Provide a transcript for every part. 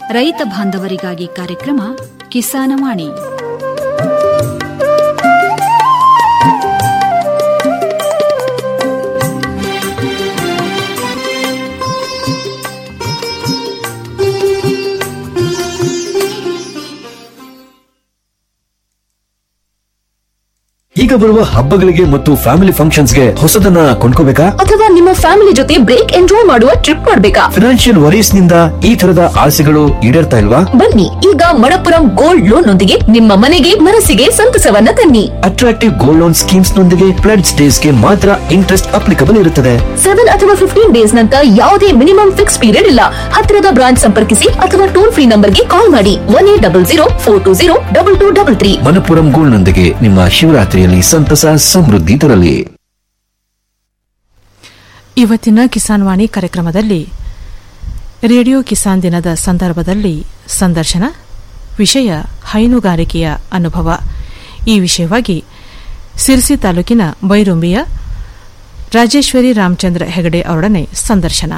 ರೈತ ಬಾಂಧವರಿಗಾಗಿ ಕಾರ್ಯಕ್ರಮ ಕಿಸಾನವಾಣಿ ಈಗ ಬರುವ ಹಬ್ಬಗಳಿಗೆ ಮತ್ತು ಫ್ಯಾಮಿಲಿ ಫಂಕ್ಷನ್ಸ್ಗೆ ಹೊಸದನ್ನ ಕೊಂಡ್ಕೋಬೇಕಾ ಅಥವಾ ನಿಮ್ಮ ಫ್ಯಾಮಿಲಿ ಜೊತೆ ಬ್ರೇಕ್ ಎಂಜಾಯ್ ಮಾಡುವ ಟ್ರಿಪ್ ಮಾಡ್ಬೇಕಾ ಫಿನಾನ್ಷಿಯಲ್ ವರೀಸ್ ನಿಂದ ಈ ತರದ ಆಸೆಗಳು ಈಡೇರ್ತಾ ಇಲ್ವಾ ಬನ್ನಿ ಈಗ ಮಣಪುರಂ ಗೋಲ್ಡ್ ಲೋನ್ ನೊಂದಿಗೆ ನಿಮ್ಮ ಮನೆಗೆ ಮನಸ್ಸಿಗೆ ಸಂತಸವನ್ನ ತನ್ನಿ ಅಟ್ರಾಕ್ಟಿವ್ ಗೋಲ್ಡ್ ಲೋನ್ ಸ್ಕೀಮ್ಸ್ ನೊಂದಿಗೆ ಪ್ಲಡ್ಸ್ ಡೇಸ್ ಗೆ ಮಾತ್ರ ಇಂಟ್ರೆಸ್ಟ್ ಅಪ್ಲಿಕಬಲ್ ಇರುತ್ತದೆ ಸೆವೆನ್ ಅಥವಾ ಫಿಫ್ಟೀನ್ ಡೇಸ್ ನಂತ ಯಾವುದೇ ಮಿನಿಮಮ್ ಫಿಕ್ಸ್ ಪೀರಿಯಡ್ ಇಲ್ಲ ಹತ್ತಿರದ ಬ್ರಾಂಚ್ ಸಂಪರ್ಕಿಸಿ ಅಥವಾ ಟೋಲ್ ಫ್ರೀ ನಂಬರ್ಗೆ ಕಾಲ್ ಮಾಡಿ one eight double zero four two zero double two double three Manappuram gold ನೊಂದಿಗೆ ನಿಮ್ಮ ಶಿವರಾತ್ರಿಯಲ್ಲಿ ಸಂತಸ ಸಮೃದ್ಧಿ ತರಲಿ ಇವತ್ತಿನ ಕಿಸಾನ್ ವಾಣಿ ಕಾರ್ಯಕ್ರಮದಲ್ಲಿ ರೇಡಿಯೋ ಕಿಸಾನ್ ದಿನದ ಸಂದರ್ಭದಲ್ಲಿ ಸಂದರ್ಶನ ವಿಷಯ ಹೈನುಗಾರಿಕೆಯ ಅನುಭವ ಈ ವಿಷಯವಾಗಿ ಸಿರ್ಸಿ ತಾಲೂಕಿನ ಬೈರುಂಬಿಯ ರಾಜೇಶ್ವರಿ ರಾಮಚಂದ್ರ ಹೆಗಡೆ ಅವರೊಡನೆ ಸಂದರ್ಶನ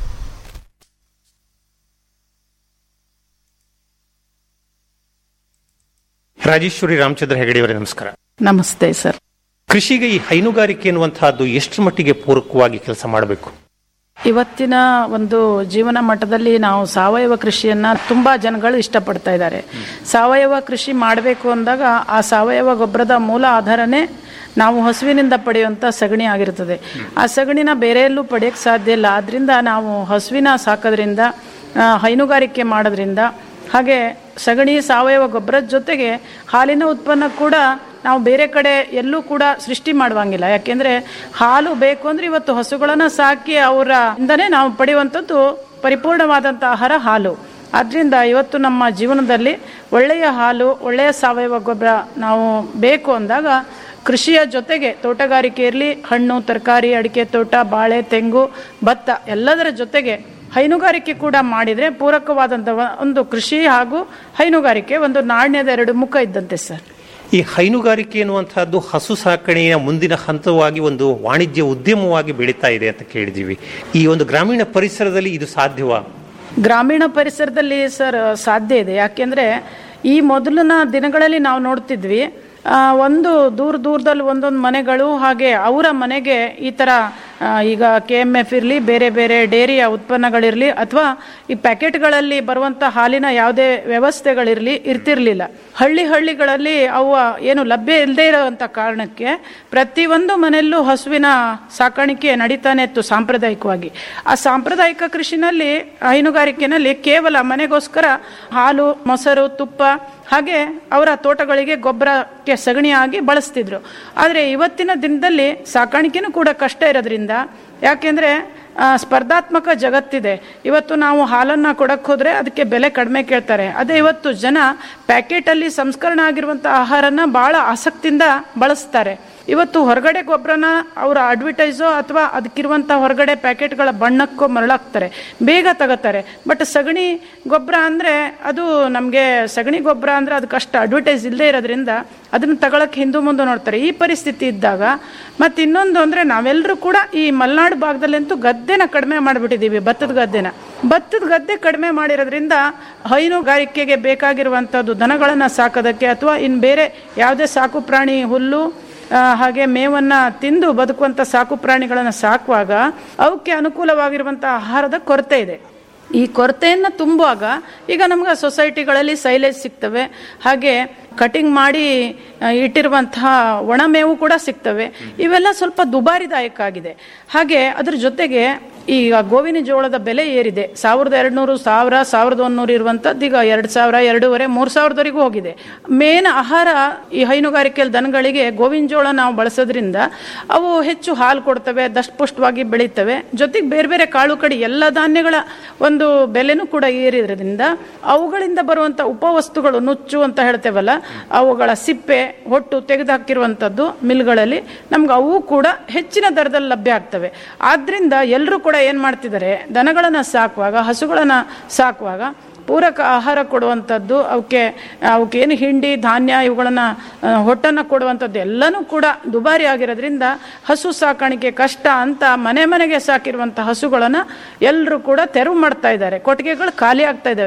ರಾಜೇಶ್ವರಿ ರಾಮಚಂದ್ರ ಹೆಗಡೆಯವರೇ ನಮಸ್ಕಾರ ನಮಸ್ತೆ ಸರ್ ಕೃಷಿಗೆ ಈ ಹೈನುಗಾರಿಕೆ ಎನ್ನುವಂತಹದ್ದು ಎಷ್ಟು ಮಟ್ಟಿಗೆ ಪೂರಕವಾಗಿ ಕೆಲಸ ಮಾಡಬೇಕು ಇವತ್ತಿನ ಒಂದು ಜೀವನ ಮಟ್ಟದಲ್ಲಿ ನಾವು ಸಾವಯವ ಕೃಷಿಯನ್ನ ತುಂಬಾ ಜನಗಳು ಇಷ್ಟಪಡ್ತಾ ಇದ್ದಾರೆ ಸಾವಯವ ಕೃಷಿ ಮಾಡಬೇಕು ಅಂದಾಗ ಆ ಸಾವಯವ ಗೊಬ್ಬರದ ಮೂಲ ಆಧಾರನೇ ನಾವು ಹಸುವಿನಿಂದ ಪಡೆಯುವಂಥ ಸಗಣಿ ಆಗಿರ್ತದೆ ಆ ಸಗಣಿನ ಬೇರೆ ಎಲ್ಲೂ ಪಡೆಯಕ್ಕೆ ಸಾಧ್ಯ ಇಲ್ಲ ಆದ್ರಿಂದ ನಾವು ಹಸುವಿನ ಸಾಕೋದ್ರಿಂದ ಆ, ಹೈನುಗಾರಿಕೆ ಮಾಡೋದ್ರಿಂದ ಹಾಗೆ ಸಗಣಿ ಸಾವಯವ ಗೊಬ್ಬರದ ಜೊತೆಗೆ ಹಾಲಿನ ಉತ್ಪನ್ನ ಕೂಡ ನಾವು ಬೇರೆ ಕಡೆ ಎಲ್ಲೂ ಕೂಡ ಸೃಷ್ಟಿ ಮಾಡುವಂಗಿಲ್ಲ ಯಾಕೆಂದ್ರೆ ಹಾಲು ಬೇಕು ಅಂದ್ರೆ ಇವತ್ತು ಹಸುಗಳನ್ನ ಸಾಕಿ ಅವರ ಇಂದನೇ ನಾವು ಪಡೆಯುವಂಥದ್ದು ಪರಿಪೂರ್ಣವಾದಂಥ ಆಹಾರ ಹಾಲು ಆದ್ರಿಂದ ಇವತ್ತು ನಮ್ಮ ಜೀವನದಲ್ಲಿ ಒಳ್ಳೆಯ ಹಾಲು ಒಳ್ಳೆಯ ಸಾವಯವ ಗೊಬ್ಬರ ನಾವು ಬೇಕು ಅಂದಾಗ ಕೃಷಿಯ ಜೊತೆಗೆ ತೋಟಗಾರಿಕೆ ಇರಲಿ ಹಣ್ಣು ತರಕಾರಿ ಅಡಿಕೆ ತೋಟ ಬಾಳೆ ತೆಂಗು ಭತ್ತ ಎಲ್ಲದರ ಜೊತೆಗೆ ಹೈನುಗಾರಿಕೆ ಕೂಡ ಮಾಡಿದರೆ ಪೂರಕವಾದಂಥ ಒಂದು ಕೃಷಿ ಹಾಗೂ ಹೈನುಗಾರಿಕೆ ಒಂದು ನಾಣ್ಯದ ಎರಡು ಮುಖ ಇದ್ದಂತೆ ಸರ್ ಈ ಹೈನುಗಾರಿಕೆ ಎನ್ನುವಂತಹದ್ದು ಹಸು ಸಾಕಣೆಯ ಮುಂದಿನ ಹಂತವಾಗಿ ಒಂದು ವಾಣಿಜ್ಯ ಉದ್ಯಮವಾಗಿ ಬೆಳೀತಾ ಇದೆ ಅಂತ ಕೇಳಿದೀವಿ ಈ ಒಂದು ಗ್ರಾಮೀಣ ಪರಿಸರದಲ್ಲಿ ಇದು ಸಾಧ್ಯವಾ ಗ್ರಾಮೀಣ ಪರಿಸರದಲ್ಲಿ ಸರ್ ಸಾಧ್ಯ ಇದೆ ಯಾಕೆಂದ್ರೆ ಈ ಮೊದಲಿನ ದಿನಗಳಲ್ಲಿ ನಾವು ನೋಡ್ತಿದ್ವಿ ಆ, ಒಂದು ದೂರ ದೂರದಲ್ಲಿ ಒಂದೊಂದು ಮನೆಗಳು ಹಾಗೆ ಅವರ ಮನೆಗೆ ಈ ಥರ ಆ, ಈಗ ಕೆ ಎಮ್ ಎಫ್ ಇರಲಿ ಬೇರೆ ಬೇರೆ ಡೇರಿಯ ಉತ್ಪನ್ನಗಳಿರಲಿ ಅಥವಾ ಈ ಪ್ಯಾಕೆಟ್ಗಳಲ್ಲಿ ಬರುವಂಥ ಹಾಲಿನ ಯಾವುದೇ ವ್ಯವಸ್ಥೆಗಳಿರಲಿ ಇರ್ತಿರ್ಲಿಲ್ಲ ಹಳ್ಳಿ ಹಳ್ಳಿಗಳಲ್ಲಿ ಅವು ಏನು ಲಭ್ಯ ಇಲ್ಲದೆ ಇರೋವಂಥ ಕಾರಣಕ್ಕೆ ಪ್ರತಿಯೊಂದು ಮನೆಯಲ್ಲೂ ಹಸುವಿನ ಸಾಕಾಣಿಕೆ ನಡೀತಾನೆ ಇತ್ತು ಸಾಂಪ್ರದಾಯಿಕವಾಗಿ ಆ ಸಾಂಪ್ರದಾಯಿಕ ಕೃಷಿನಲ್ಲಿ ಹೈನುಗಾರಿಕೆನಲ್ಲಿ ಕೇವಲ ಮನೆಗೋಸ್ಕರ ಹಾಲು ಮೊಸರು ತುಪ್ಪ ಹಾಗೆ ಅವರ ತೋಟಗಳಿಗೆ ಗೊಬ್ಬರಕ್ಕೆ ಸಗಣಿಯಾಗಿ ಬಳಸ್ತಿದ್ರು ಆದರೆ ಇವತ್ತಿನ ದಿನದಲ್ಲಿ ಸಾಕಾಣಿಕೆನೂ ಕೂಡ ಕಷ್ಟ ಇರೋದ್ರಿಂದ ಯಾಕೆಂದ್ರೆ ಆ, ಸ್ಪರ್ಧಾತ್ಮಕ ಜಗತ್ತಿದೆ ಇವತ್ತು ನಾವು ಹಾಲನ್ನು ಕೊಡಕ್ಕೆ ಹೋದ್ರೆ ಅದಕ್ಕೆ ಬೆಲೆ ಕಡಿಮೆ ಕೇಳ್ತಾರೆ ಅದೇ ಇವತ್ತು ಜನ ಪ್ಯಾಕೆಟಲ್ಲಿ ಸಂಸ್ಕರಣ ಆಗಿರುವಂಥ ಆಹಾರನ ಭಾಳ ಆಸಕ್ತಿಯಿಂದ ಬಳಸ್ತಾರೆ ಇವತ್ತು ಹೊರಗಡೆ ಗೊಬ್ಬರನ ಅವರ ಅಡ್ವರ್ಟೈಸೋ ಅಥವಾ ಅದಕ್ಕಿರುವಂಥ ಹೊರಗಡೆ ಪ್ಯಾಕೆಟ್ಗಳ ಬಣ್ಣಕ್ಕೋ ಮರಳಾಕ್ತಾರೆ ಬೇಗ ತಗೋತಾರೆ ಬಟ್ ಸಗಣಿ ಗೊಬ್ಬರ ಅಂದರೆ ಅದು ನಮಗೆ ಸಗಣಿ ಗೊಬ್ಬರ ಅಂದರೆ ಅದಕ್ಕಷ್ಟು ಅಡ್ವರ್ಟೈಸ್ ಇಲ್ಲದೆ ಇರೋದ್ರಿಂದ ಅದನ್ನು ತಗೊಳಕ್ಕೆ ಹಿಂದೆ ಮುಂದೆ ನೋಡ್ತಾರೆ ಈ ಪರಿಸ್ಥಿತಿ ಇದ್ದಾಗ ಮತ್ತು ಇನ್ನೊಂದು ಅಂದರೆ ನಾವೆಲ್ಲರೂ ಕೂಡ ಈ ಮಲೆನಾಡು ಭಾಗದಲ್ಲಂತೂ ಗದ್ದೆನ ಕಡಿಮೆ ಮಾಡಿಬಿಟ್ಟಿದ್ದೀವಿ ಭತ್ತದ ಗದ್ದೆನ ಭತ್ತದ ಗದ್ದೆ ಕಡಿಮೆ ಮಾಡಿರೋದ್ರಿಂದ ಹೈನುಗಾರಿಕೆಗೆ ಬೇಕಾಗಿರುವಂಥದ್ದು ದನಗಳನ್ನು ಸಾಕೋದಕ್ಕೆ ಅಥವಾ ಇನ್ನು ಬೇರೆ ಯಾವುದೇ ಸಾಕು ಪ್ರಾಣಿ ಹುಲ್ಲು ಆ, ಹಾಗೆ ಮೇವನ್ನ ತಿಂದು ಬದುಕುವಂಥ ಸಾಕು ಪ್ರಾಣಿಗಳನ್ನು ಸಾಕುವಾಗ ಅವಕ್ಕೆ ಅನುಕೂಲವಾಗಿರುವಂಥ ಆಹಾರದ ಕೊರತೆ ಇದೆ ಈ ಕೊರತೆಯನ್ನು ತುಂಬುವಾಗ ಈಗ ನಮ್ಗೆ ಸೊಸೈಟಿಗಳಲ್ಲಿ ಸೈಲೇಜ್ ಸಿಗ್ತವೆ ಹಾಗೆ ಕಟಿಂಗ್ ಮಾಡಿ ಆ, ಇಟ್ಟಿರುವಂತಹ ಒಣಮೇವು ಕೂಡ ಸಿಗ್ತವೆ ಇವೆಲ್ಲ ಸ್ವಲ್ಪ ದುಬಾರಿದಾಯಕ ಆಗಿದೆ ಹಾಗೆ ಅದ್ರ ಜೊತೆಗೆ ಈಗ ಗೋವಿನ ಜೋಳದ ಬೆಲೆ ಏರಿದೆ ಸಾವಿರದ ಎರಡುನೂರು ಸಾವಿರ ಸಾವಿರದ ಒಂದೂರು ಇರುವಂಥದ್ದು ಈಗ ಎರಡು ಸಾವಿರ ಎರಡೂವರೆ ಮೂರು ಸಾವಿರದವರೆಗೂ ಹೋಗಿದೆ ಮೇನ್ ಆಹಾರ ಈ ಹೈನುಗಾರಿಕೆಯಲ್ಲಿ ದನಗಳಿಗೆ ಗೋವಿನ ಜೋಳ ನಾವು ಬಳಸೋದ್ರಿಂದ ಅವು ಹೆಚ್ಚು ಹಾಲು ಕೊಡ್ತವೆ ದಷ್ಟಪುಷ್ಟವಾಗಿ ಬೆಳೀತವೆ ಜೊತೆಗೆ ಬೇರೆ ಬೇರೆ ಕಾಳು ಕಡಿ ಎಲ್ಲ ಧಾನ್ಯಗಳ ಒಂದು ಬೆಲೆನೂ ಕೂಡ ಏರಿದ್ರಿಂದ ಅವುಗಳಿಂದ ಬರುವಂಥ ಉಪವಸ್ತುಗಳು ನುಚ್ಚು ಅಂತ ಹೇಳ್ತೇವಲ್ಲ ಅವುಗಳ ಸಿಪ್ಪೆ ಹೊಟ್ಟು ತೆಗೆದುಹಾಕಿರುವಂಥದ್ದು ಮಿಲ್ಗಳಲ್ಲಿ ನಮ್ಗೆ ಅವು ಕೂಡ ಹೆಚ್ಚಿನ ದರದಲ್ಲಿ ಲಭ್ಯ ಆಗ್ತವೆ ಆದ್ರಿಂದ ಎಲ್ಲರೂ ಕೂಡ ಏನು ಮಾಡ್ತಿದ್ದಾರೆ ದನಗಳನ್ನು ಸಾಕುವಾಗ ಹಸುಗಳನ್ನು ಸಾಕುವಾಗ ಪೂರಕ ಆಹಾರ ಕೊಡುವಂಥದ್ದು ಅವಕ್ಕೆ ಅವಕ್ಕೆ ಏನು ಹಿಂಡಿ ಧಾನ್ಯ ಇವುಗಳನ್ನು ಹೊಟ್ಟನ್ನು ಕೊಡುವಂಥದ್ದು ಎಲ್ಲನೂ ಕೂಡ ದುಬಾರಿ ಆಗಿರೋದ್ರಿಂದ ಹಸು ಸಾಕಾಣಿಕೆ ಕಷ್ಟ ಅಂತ ಮನೆ ಮನೆಗೆ ಸಾಕಿರುವಂಥ ಹಸುಗಳನ್ನು ಎಲ್ಲರೂ ಕೂಡ ತೆರವು ಮಾಡ್ತಾ ಇದ್ದಾರೆ ಕೊಟ್ಟಿಗೆಗಳು ಖಾಲಿ ಆಗ್ತಾ ಇದ್ದಾವೆ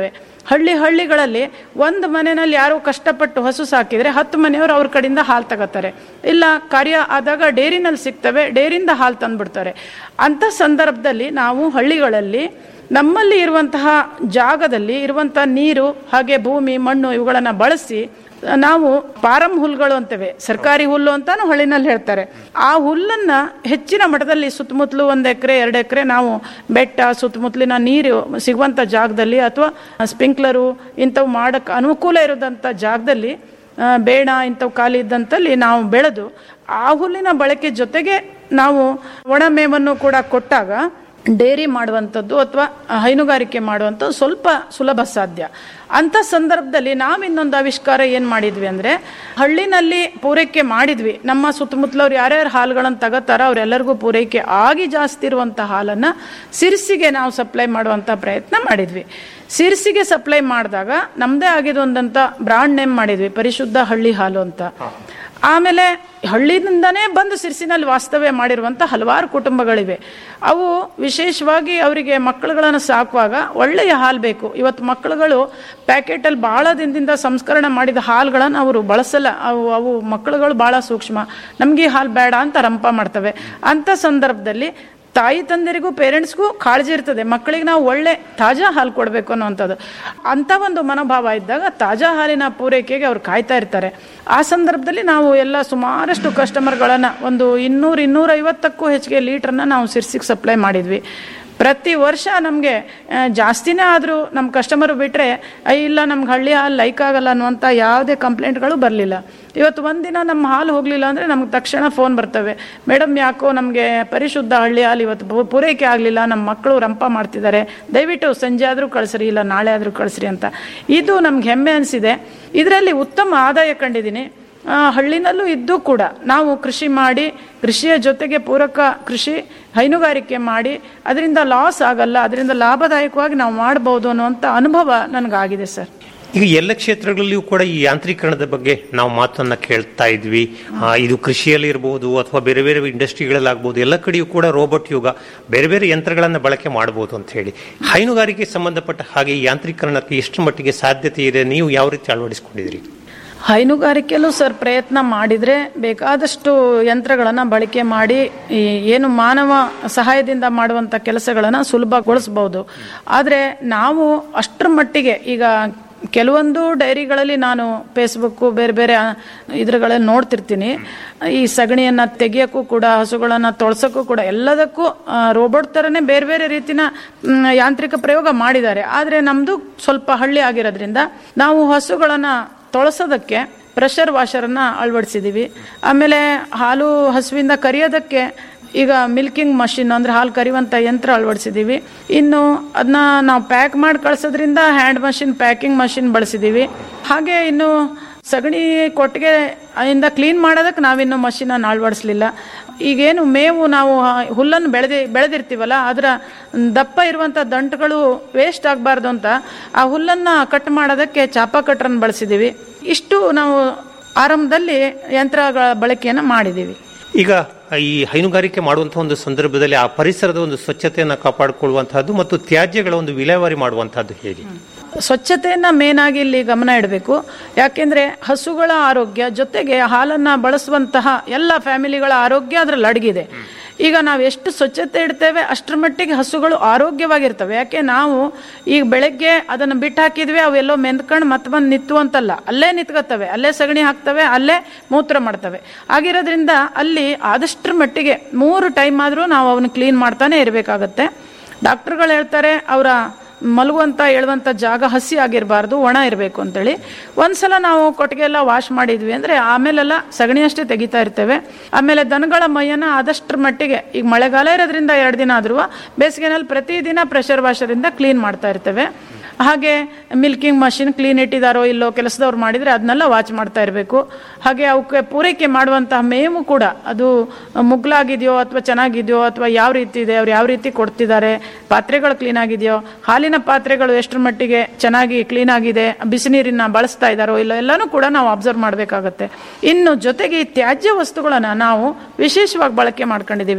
ಹಳ್ಳಿ ಹಳ್ಳಿಗಳಲ್ಲಿ ಒಂದು ಮನೆಯಲ್ಲಿ ಯಾರೋ ಕಷ್ಟಪಟ್ಟು ಹಸು ಸಾಕಿದ್ರೆ ಹತ್ತು ಮನೆಯವರು ಅವ್ರ ಕಡೆಯಿಂದ ಹಾಲು ತಗೋತಾರೆ ಇಲ್ಲ ಕಾರ್ಯ ಆದಾಗ ಡೇರಿನಲ್ಲಿ ಸಿಗ್ತವೆ ಡೇರಿಂದ ಹಾಲು ತಂದ್ಬಿಡ್ತಾರೆ ಅಂಥ ಸಂದರ್ಭದಲ್ಲಿ ನಾವು ಹಳ್ಳಿಗಳಲ್ಲಿ ನಮ್ಮಲ್ಲಿ ಇರುವಂತಹ ಜಾಗದಲ್ಲಿ ಇರುವಂತಹ ನೀರು ಹಾಗೆ ಭೂಮಿ ಮಣ್ಣು ಇವುಗಳನ್ನು ಬಳಸಿ ನಾವು ಪಾರಂ ಹುಲ್ಲುಗಳು ಅಂತೇವೆ ಸರ್ಕಾರಿ ಹುಲ್ಲು ಅಂತಾನು ಹಳ್ಳಿನಲ್ಲಿ ಹೇಳ್ತಾರೆ ಆ ಹುಲ್ಲನ್ನ ಹೆಚ್ಚಿನ ಮಟ್ಟದಲ್ಲಿ ಸುತ್ತಮುತ್ತಲು ಒಂದು ಎಕರೆ ಎರಡು ಎಕರೆ ನಾವು ಬೆಟ್ಟ ಸುತ್ತಮುತ್ತಲಿನ ನೀರು ಸಿಗುವಂಥ ಜಾಗದಲ್ಲಿ ಅಥವಾ ಸ್ಪ್ರಿಂಕ್ಲರು ಇಂಥವು ಮಾಡಕ್ಕೆ ಅನುಕೂಲ ಇರೋದಂಥ ಜಾಗದಲ್ಲಿ ಆ, ಬೇಡ ಇಂಥವು ಖಾಲಿ ಇದ್ದಂತಲ್ಲಿ ನಾವು ಬೆಳೆದು ಆ ಹುಲ್ಲಿನ ಬಳಕೆ ಜೊತೆಗೆ ನಾವು ಒಣ ಮೇವನ್ನು ಕೂಡ ಕೊಟ್ಟಾಗ ಡೇರಿ ಮಾಡುವಂಥದ್ದು ಅಥವಾ ಹೈನುಗಾರಿಕೆ ಮಾಡುವಂಥದ್ದು ಸ್ವಲ್ಪ ಸುಲಭ ಸಾಧ್ಯ ಅಂಥ ಸಂದರ್ಭದಲ್ಲಿ ನಾವು ಇನ್ನೊಂದು ಆವಿಷ್ಕಾರ ಏನು ಮಾಡಿದ್ವಿ ಅಂದರೆ ಹಳ್ಳಿನಲ್ಲಿ ಪೂರೈಕೆ ಮಾಡಿದ್ವಿ ನಮ್ಮ ಸುತ್ತಮುತ್ತಲವ್ರು ಯಾರ್ಯಾರು ಹಾಲುಗಳನ್ನು ತಗೋತಾರೋ ಅವರೆಲ್ಲರಿಗೂ ಪೂರೈಕೆ ಆಗಿ ಜಾಸ್ತಿ ಇರುವಂಥ ಹಾಲನ್ನು ಸಿರ್ಸಿಗೆ ನಾವು ಸಪ್ಲೈ ಮಾಡುವಂಥ ಪ್ರಯತ್ನ ಮಾಡಿದ್ವಿ ಸಿರ್ಸಿಗೆ ಸಪ್ಲೈ ಮಾಡಿದಾಗ ನಮ್ಮದೇ ಆಗಿದೊಂದಂಥ ಬ್ರಾಂಡ್ ನೇಮ್ ಮಾಡಿದ್ವಿ ಪರಿಶುದ್ಧ ಹಳ್ಳಿ ಹಾಲು ಅಂತ ಆಮೇಲೆ ಹಳ್ಳಿಯಿಂದನೇ ಬಂದು ಸಿರ್ಸಿನಲ್ಲಿ ವಾಸ್ತವ್ಯ ಮಾಡಿರುವಂಥ ಹಲವಾರು ಕುಟುಂಬಗಳಿವೆ ಅವು ವಿಶೇಷವಾಗಿ ಅವರಿಗೆ ಮಕ್ಕಳುಗಳನ್ನು ಸಾಕುವಾಗ ಒಳ್ಳೆಯ ಹಾಲು ಬೇಕು ಇವತ್ತು ಮಕ್ಕಳುಗಳು ಪ್ಯಾಕೆಟಲ್ಲಿ ಭಾಳ ದಿನದಿಂದ ಸಂಸ್ಕರಣೆ ಮಾಡಿದ ಹಾಲುಗಳನ್ನು ಅವರು ಬಳಸಲ್ಲ ಅವು ಅವು ಮಕ್ಕಳುಗಳು ಭಾಳ ಸೂಕ್ಷ್ಮ ನಮಗೆ ಈ ಹಾಲು ಬೇಡ ಅಂತ ರಂಪ ಮಾಡ್ತವೆ ಅಂಥ ಸಂದರ್ಭದಲ್ಲಿ ತಾಯಿ ತಂದೆರಿಗೂ ಪೇರೆಂಟ್ಸ್ಗೂ ಕಾಳಜಿ ಇರ್ತದೆ ಮಕ್ಕಳಿಗೆ ನಾವು ಒಳ್ಳೆ ತಾಜಾ ಹಾಲು ಕೊಡಬೇಕು ಅನ್ನೋವಂಥದ್ದು ಅಂಥ ಒಂದು ಮನೋಭಾವ ಇದ್ದಾಗ ತಾಜಾ ಹಾಲಿನ ಪೂರೈಕೆಗೆ ಅವ್ರು ಕಾಯ್ತಾ ಇರ್ತಾರೆ ಆ ಸಂದರ್ಭದಲ್ಲಿ ನಾವು ಎಲ್ಲ ಸುಮಾರಷ್ಟು ಕಸ್ಟಮರ್ಗಳನ್ನು ಒಂದು ಇನ್ನೂರು ಇನ್ನೂರೈವತ್ತಕ್ಕೂ ಹೆಚ್ಚಿಗೆ ಲೀಟ್ರನ್ನ ನಾವು ಸಿರ್ಸಿಗೆ ಸಪ್ಲೈ ಮಾಡಿದ್ವಿ ಪ್ರತಿ ವರ್ಷ ನಮಗೆ ಜಾಸ್ತಿನೇ ಆದರೂ ನಮ್ಮ ಕಸ್ಟಮರು ಬಿಟ್ಟರೆ ಇಲ್ಲ ನಮ್ಗೆ ಹಳ್ಳಿ ಹಾಲು ಲೈಕ್ ಆಗಲ್ಲ ಅನ್ನುವಂಥ ಯಾವುದೇ ಕಂಪ್ಲೇಂಟ್ಗಳು ಬರಲಿಲ್ಲ ಇವತ್ತು ಒಂದಿನ ನಮ್ಮ ಹಾಲು ಹೋಗಲಿಲ್ಲ ಅಂದರೆ ನಮ್ಗೆ ತಕ್ಷಣ ಫೋನ್ ಬರ್ತವೆ ಮೇಡಮ್ ಯಾಕೋ ನಮಗೆ ಪರಿಶುದ್ಧ ಹಳ್ಳಿ ಹಾಲು ಇವತ್ತು ಪೂ- ಪೂರೈಕೆ ಆಗಲಿಲ್ಲ ನಮ್ಮ ಮಕ್ಕಳು ರಂಪ ಮಾಡ್ತಿದ್ದಾರೆ ದಯವಿಟ್ಟು ಸಂಜೆ ಆದರೂ ಕಳಿಸ್ರಿ ಇಲ್ಲ ನಾಳೆ ಆದರೂ ಕಳಿಸ್ರಿ ಅಂತ ಇದು ನಮ್ಗೆ ಹೆಮ್ಮೆ ಅನಿಸಿದೆ ಇದರಲ್ಲಿ ಉತ್ತಮ ಆದಾಯ ಕಂಡಿದ್ದೀನಿ ಆ, ಹಳ್ಳಿನಲ್ಲೂ ಇದ್ದು ಕೂಡ ನಾವು ಕೃಷಿ ಮಾಡಿ ಕೃಷಿಯ ಜೊತೆಗೆ ಪೂರಕ ಕೃಷಿ ಹೈನುಗಾರಿಕೆ ಮಾಡಿ ಅದರಿಂದ ಲಾಸ್ ಆಗಲ್ಲ ಅದರಿಂದ ಲಾಭದಾಯಕವಾಗಿ ನಾವು ಮಾಡ್ಬೋದು ಅನ್ನುವಂಥ ಅನುಭವ ನನಗಾಗಿದೆ ಸರ್ ಈಗ ಎಲ್ಲ ಕ್ಷೇತ್ರಗಳಲ್ಲಿಯೂ ಕೂಡ ಈ ಯಾಂತ್ರೀಕರಣದ ಬಗ್ಗೆ ನಾವು ಮಾತನ್ನ ಕೇಳ್ತಾ ಇದ್ವಿ ಆ, ಇದು ಕೃಷಿಯಲ್ಲಿ ಇರಬಹುದು ಅಥವಾ ಬೇರೆ ಬೇರೆ ಇಂಡಸ್ಟ್ರಿಗಳಲ್ಲಾಗ್ಬೋದು ಎಲ್ಲ ಕಡೆಯೂ ಕೂಡ ರೋಬೋಟ್ ಯುಗ ಬೇರೆ ಬೇರೆ ಯಂತ್ರಗಳನ್ನು ಬಳಕೆ ಮಾಡಬಹುದು ಅಂತ ಹೇಳಿ ಹೈನುಗಾರಿಕೆ ಸಂಬಂಧಪಟ್ಟ ಹಾಗೆ ಈ ಯಾಂತ್ರೀಕರಣಕ್ಕೆ ಎಷ್ಟು ಮಟ್ಟಿಗೆ ಸಾಧ್ಯತೆ ಇದೆ ನೀವು ಯಾವ ರೀತಿ ಅಳವಡಿಸಿಕೊಂಡಿದ್ದೀರಿ ಹೈನುಗಾರಿಕೆಯಲ್ಲೂ ಸರ್ ಪ್ರಯತ್ನ ಮಾಡಿದರೆ ಬೇಕಾದಷ್ಟು ಯಂತ್ರಗಳನ್ನು ಬಳಕೆ ಮಾಡಿ ಈ ಏನು ಮಾನವ ಸಹಾಯದಿಂದ ಮಾಡುವಂಥ ಕೆಲಸಗಳನ್ನು ಸುಲಭಗೊಳಿಸ್ಬೋದು ಆದರೆ ನಾವು ಅಷ್ಟರ ಮಟ್ಟಿಗೆ ಈಗ ಕೆಲವೊಂದು ಡೈರಿಗಳಲ್ಲಿ ನಾನು ಫೇಸ್ಬುಕ್ಕು ಬೇರೆ ಬೇರೆ ಇದ್ರಗಳಲ್ಲಿ ನೋಡ್ತಿರ್ತೀನಿ ಈ ಸಗಣಿಯನ್ನು ತೆಗಿಯೋಕ್ಕೂ ಕೂಡ ಹಸುಗಳನ್ನು ತೊಳ್ಸೋಕ್ಕೂ ಕೂಡ ಎಲ್ಲದಕ್ಕೂ ರೋಬೋಟ್ ಥರನೇ ಬೇರೆ ಬೇರೆ ರೀತಿನ ಮ್, ಯಾಂತ್ರಿಕ ಪ್ರಯೋಗ ಮಾಡಿದ್ದಾರೆ ಆದರೆ ನಮ್ಮದು ಸ್ವಲ್ಪ ಹಳ್ಳಿ ಆಗಿರೋದ್ರಿಂದ ನಾವು ಹಸುಗಳನ್ನು ತೊಳಸೋದಕ್ಕೆ ಪ್ರೆಷರ್ ವಾಷರನ್ನು ಅಳವಡಿಸಿದ್ದೀವಿ ಆಮೇಲೆ ಹಾಲು ಹಸುವಿಂದ ಕರಿಯೋದಕ್ಕೆ ಈಗ ಮಿಲ್ಕಿಂಗ್ ಮಷಿನ್ ಅಂದರೆ ಹಾಲು ಕರಿಯುವಂಥ ಯಂತ್ರ ಅಳವಡಿಸಿದ್ದೀವಿ ಇನ್ನು ಅದನ್ನ ನಾವು ಪ್ಯಾಕ್ ಮಾಡಿ ಕಳಿಸೋದ್ರಿಂದ ಹ್ಯಾಂಡ್ ಮಷಿನ್ ಪ್ಯಾಕಿಂಗ್ ಮಷಿನ್ ಬಳಸಿದ್ದೀವಿ ಹಾಗೆ ಇನ್ನು ಸಗಣಿ ಕೊಟ್ಟಿಗೆ ಇಂದ ಕ್ಲೀನ್ ಮಾಡೋದಕ್ಕೆ ನಾವಿನ್ನು ಮಷಿನನ್ನು ಅಳವಡಿಸ್ಲಿಲ್ಲ ಈಗೇನು ಮೇವು ನಾವು ಆ ಹುಲ್ಲನ್ನು ಬೆಳೆದಿ ಬೆಳೆದಿರ್ತೀವಲ್ಲ ಅದರ ದಪ್ಪ ಇರುವಂಥ ದಂಟುಗಳು ವೇಸ್ಟ್ ಆಗಬಾರ್ದು ಅಂತ ಆ ಹುಲ್ಲನ್ನು ಕಟ್ ಮಾಡೋದಕ್ಕೆ ಚಾಪ ಕಟ್ರನ್ನು ಬಳಸಿದ್ದೀವಿ ಇಷ್ಟು ನಾವು ಆರಂಭದಲ್ಲಿ ಯಂತ್ರಗಳ ಬಳಕೆಯನ್ನು ಮಾಡಿದ್ದೀವಿ ಈಗ ಈ ಹೈನುಗಾರಿಕೆ ಮಾಡುವಂತಹ ಒಂದು ಸಂದರ್ಭದಲ್ಲಿ ಆ ಪರಿಸರದ ಒಂದು ಸ್ವಚ್ಛತೆಯನ್ನು ಕಾಪಾಡಿಕೊಳ್ಳುವಂತಹದ್ದು ಮತ್ತು ತ್ಯಾಜ್ಯಗಳ ಒಂದು ವಿಲೇವಾರಿ ಮಾಡುವಂತಹದ್ದು ಹೇಗೆ ಸ್ವಚ್ಛತೆಯನ್ನ ಮೇನ್ ಆಗಿ ಇಲ್ಲಿ ಗಮನ ಇಡಬೇಕು ಯಾಕೆಂದ್ರೆ ಹಸುಗಳ ಆರೋಗ್ಯ ಜೊತೆಗೆ ಹಾಲನ್ನ ಬಳಸುವಂತಹ ಎಲ್ಲ ಫ್ಯಾಮಿಲಿಗಳ ಆರೋಗ್ಯ ಅದ್ರಲ್ಲಿ ಅಡಗಿದೆ ಈಗ ನಾವು ಎಷ್ಟು ಸ್ವಚ್ಛತೆ ಇಡ್ತೇವೆ ಅಷ್ಟರ ಮಟ್ಟಿಗೆ ಹಸುಗಳು ಆರೋಗ್ಯವಾಗಿರ್ತವೆ ಯಾಕೆ ನಾವು ಈಗ ಬೆಳಗ್ಗೆ ಅದನ್ನು ಬಿಟ್ಟು ಹಾಕಿದ್ವಿ ಅವೆಲ್ಲೋ ಮೆಂದ್ಕೊಂಡು ಮತ್ತೆ ಬಂದು ನಿತ್ತು ಅಂತಲ್ಲ ಅಲ್ಲೇ ನಿಂತ್ಕೋತವೆ ಅಲ್ಲೇ ಸಗಣಿ ಹಾಕ್ತವೆ ಅಲ್ಲೇ ಮೂತ್ರ ಮಾಡ್ತವೆ ಆಗಿರೋದ್ರಿಂದ ಅಲ್ಲಿ ಆದಷ್ಟರ ಮಟ್ಟಿಗೆ ಮೂರು ಟೈಮ್ ಆದರೂ ನಾವು ಅವನ್ನ ಕ್ಲೀನ್ ಮಾಡ್ತಾನೆ ಇರಬೇಕಾಗತ್ತೆ ಡಾಕ್ಟರ್ಗಳು ಹೇಳ್ತಾರೆ ಅವರ ಮಲಗುವಂಥ ಹೇಳುವಂಥ ಜಾಗ ಹಸಿ ಆಗಿರಬಾರ್ದು ಒಣ ಇರಬೇಕು ಅಂತೇಳಿ ಒಂದ್ಸಲ ನಾವು ಕೊಟ್ಟಿಗೆ ಎಲ್ಲ ವಾಶ್ ಮಾಡಿದ್ವಿ ಅಂದರೆ ಆಮೇಲೆಲ್ಲ ಸಗಣಿ ಅಷ್ಟೇ ತೆಗಿತಾ ಇರ್ತೇವೆ ಆಮೇಲೆ ದನಗಳ ಮೈಯನ್ನು ಆದಷ್ಟರ ಮಟ್ಟಿಗೆ ಈಗ ಮಳೆಗಾಲ ಇರೋದ್ರಿಂದ ಎರಡು ದಿನ ಆದ್ರೂ ಬೇಸಿಗೆನಲ್ಲಿ ಪ್ರತಿದಿನ ಪ್ರೆಷರ್ ವಾಷರಿಂದ ಕ್ಲೀನ್ ಮಾಡ್ತಾ ಇರ್ತೇವೆ ಹಾಗೆ ಮಿಲ್ಕಿಂಗ್ ಮಷಿನ್ ಕ್ಲೀನ್ ಇಟ್ಟಿದಾರೋ ಇಲ್ಲೋ ಕೆಲಸದವ್ರು ಮಾಡಿದರೆ ಅದನ್ನೆಲ್ಲ ವಾಚ್ ಮಾಡ್ತಾ ಇರಬೇಕು ಹಾಗೆ ಅವಕ್ಕೆ ಪೂರೈಕೆ ಮಾಡುವಂತಹ ಮೇವು ಕೂಡ ಅದು ಮುಗ್ಲಾಗಿದೆಯೋ ಅಥವಾ ಚೆನ್ನಾಗಿದೆಯೋ ಅಥವಾ ಯಾವ ರೀತಿ ಇದೆ ಅವ್ರು ಯಾವ ರೀತಿ ಕೊಡ್ತಿದ್ದಾರೆ ಪಾತ್ರೆಗಳು ಕ್ಲೀನ್ ಆಗಿದೆಯೋ ಹಾಲಿನ ಪಾತ್ರೆಗಳು ಎಷ್ಟರ ಮಟ್ಟಿಗೆ ಚೆನ್ನಾಗಿ ಕ್ಲೀನ್ ಆಗಿದೆ ಬಿಸಿ ನೀರಿನ ಬಳಸ್ತಾ ಇದ್ದಾರೋ ಇಲ್ಲ ಎಲ್ಲನೂ ಕೂಡ ನಾವು ಅಬ್ಸರ್ವ್ ಮಾಡಬೇಕಾಗತ್ತೆ ಇನ್ನು ಜೊತೆಗೆ ಈ ತ್ಯಾಜ್ಯ ವಸ್ತುಗಳನ್ನು ನಾವು ವಿಶೇಷವಾಗಿ ಬಳಕೆ ಮಾಡ್ಕೊಂಡಿದ್ದೀವಿ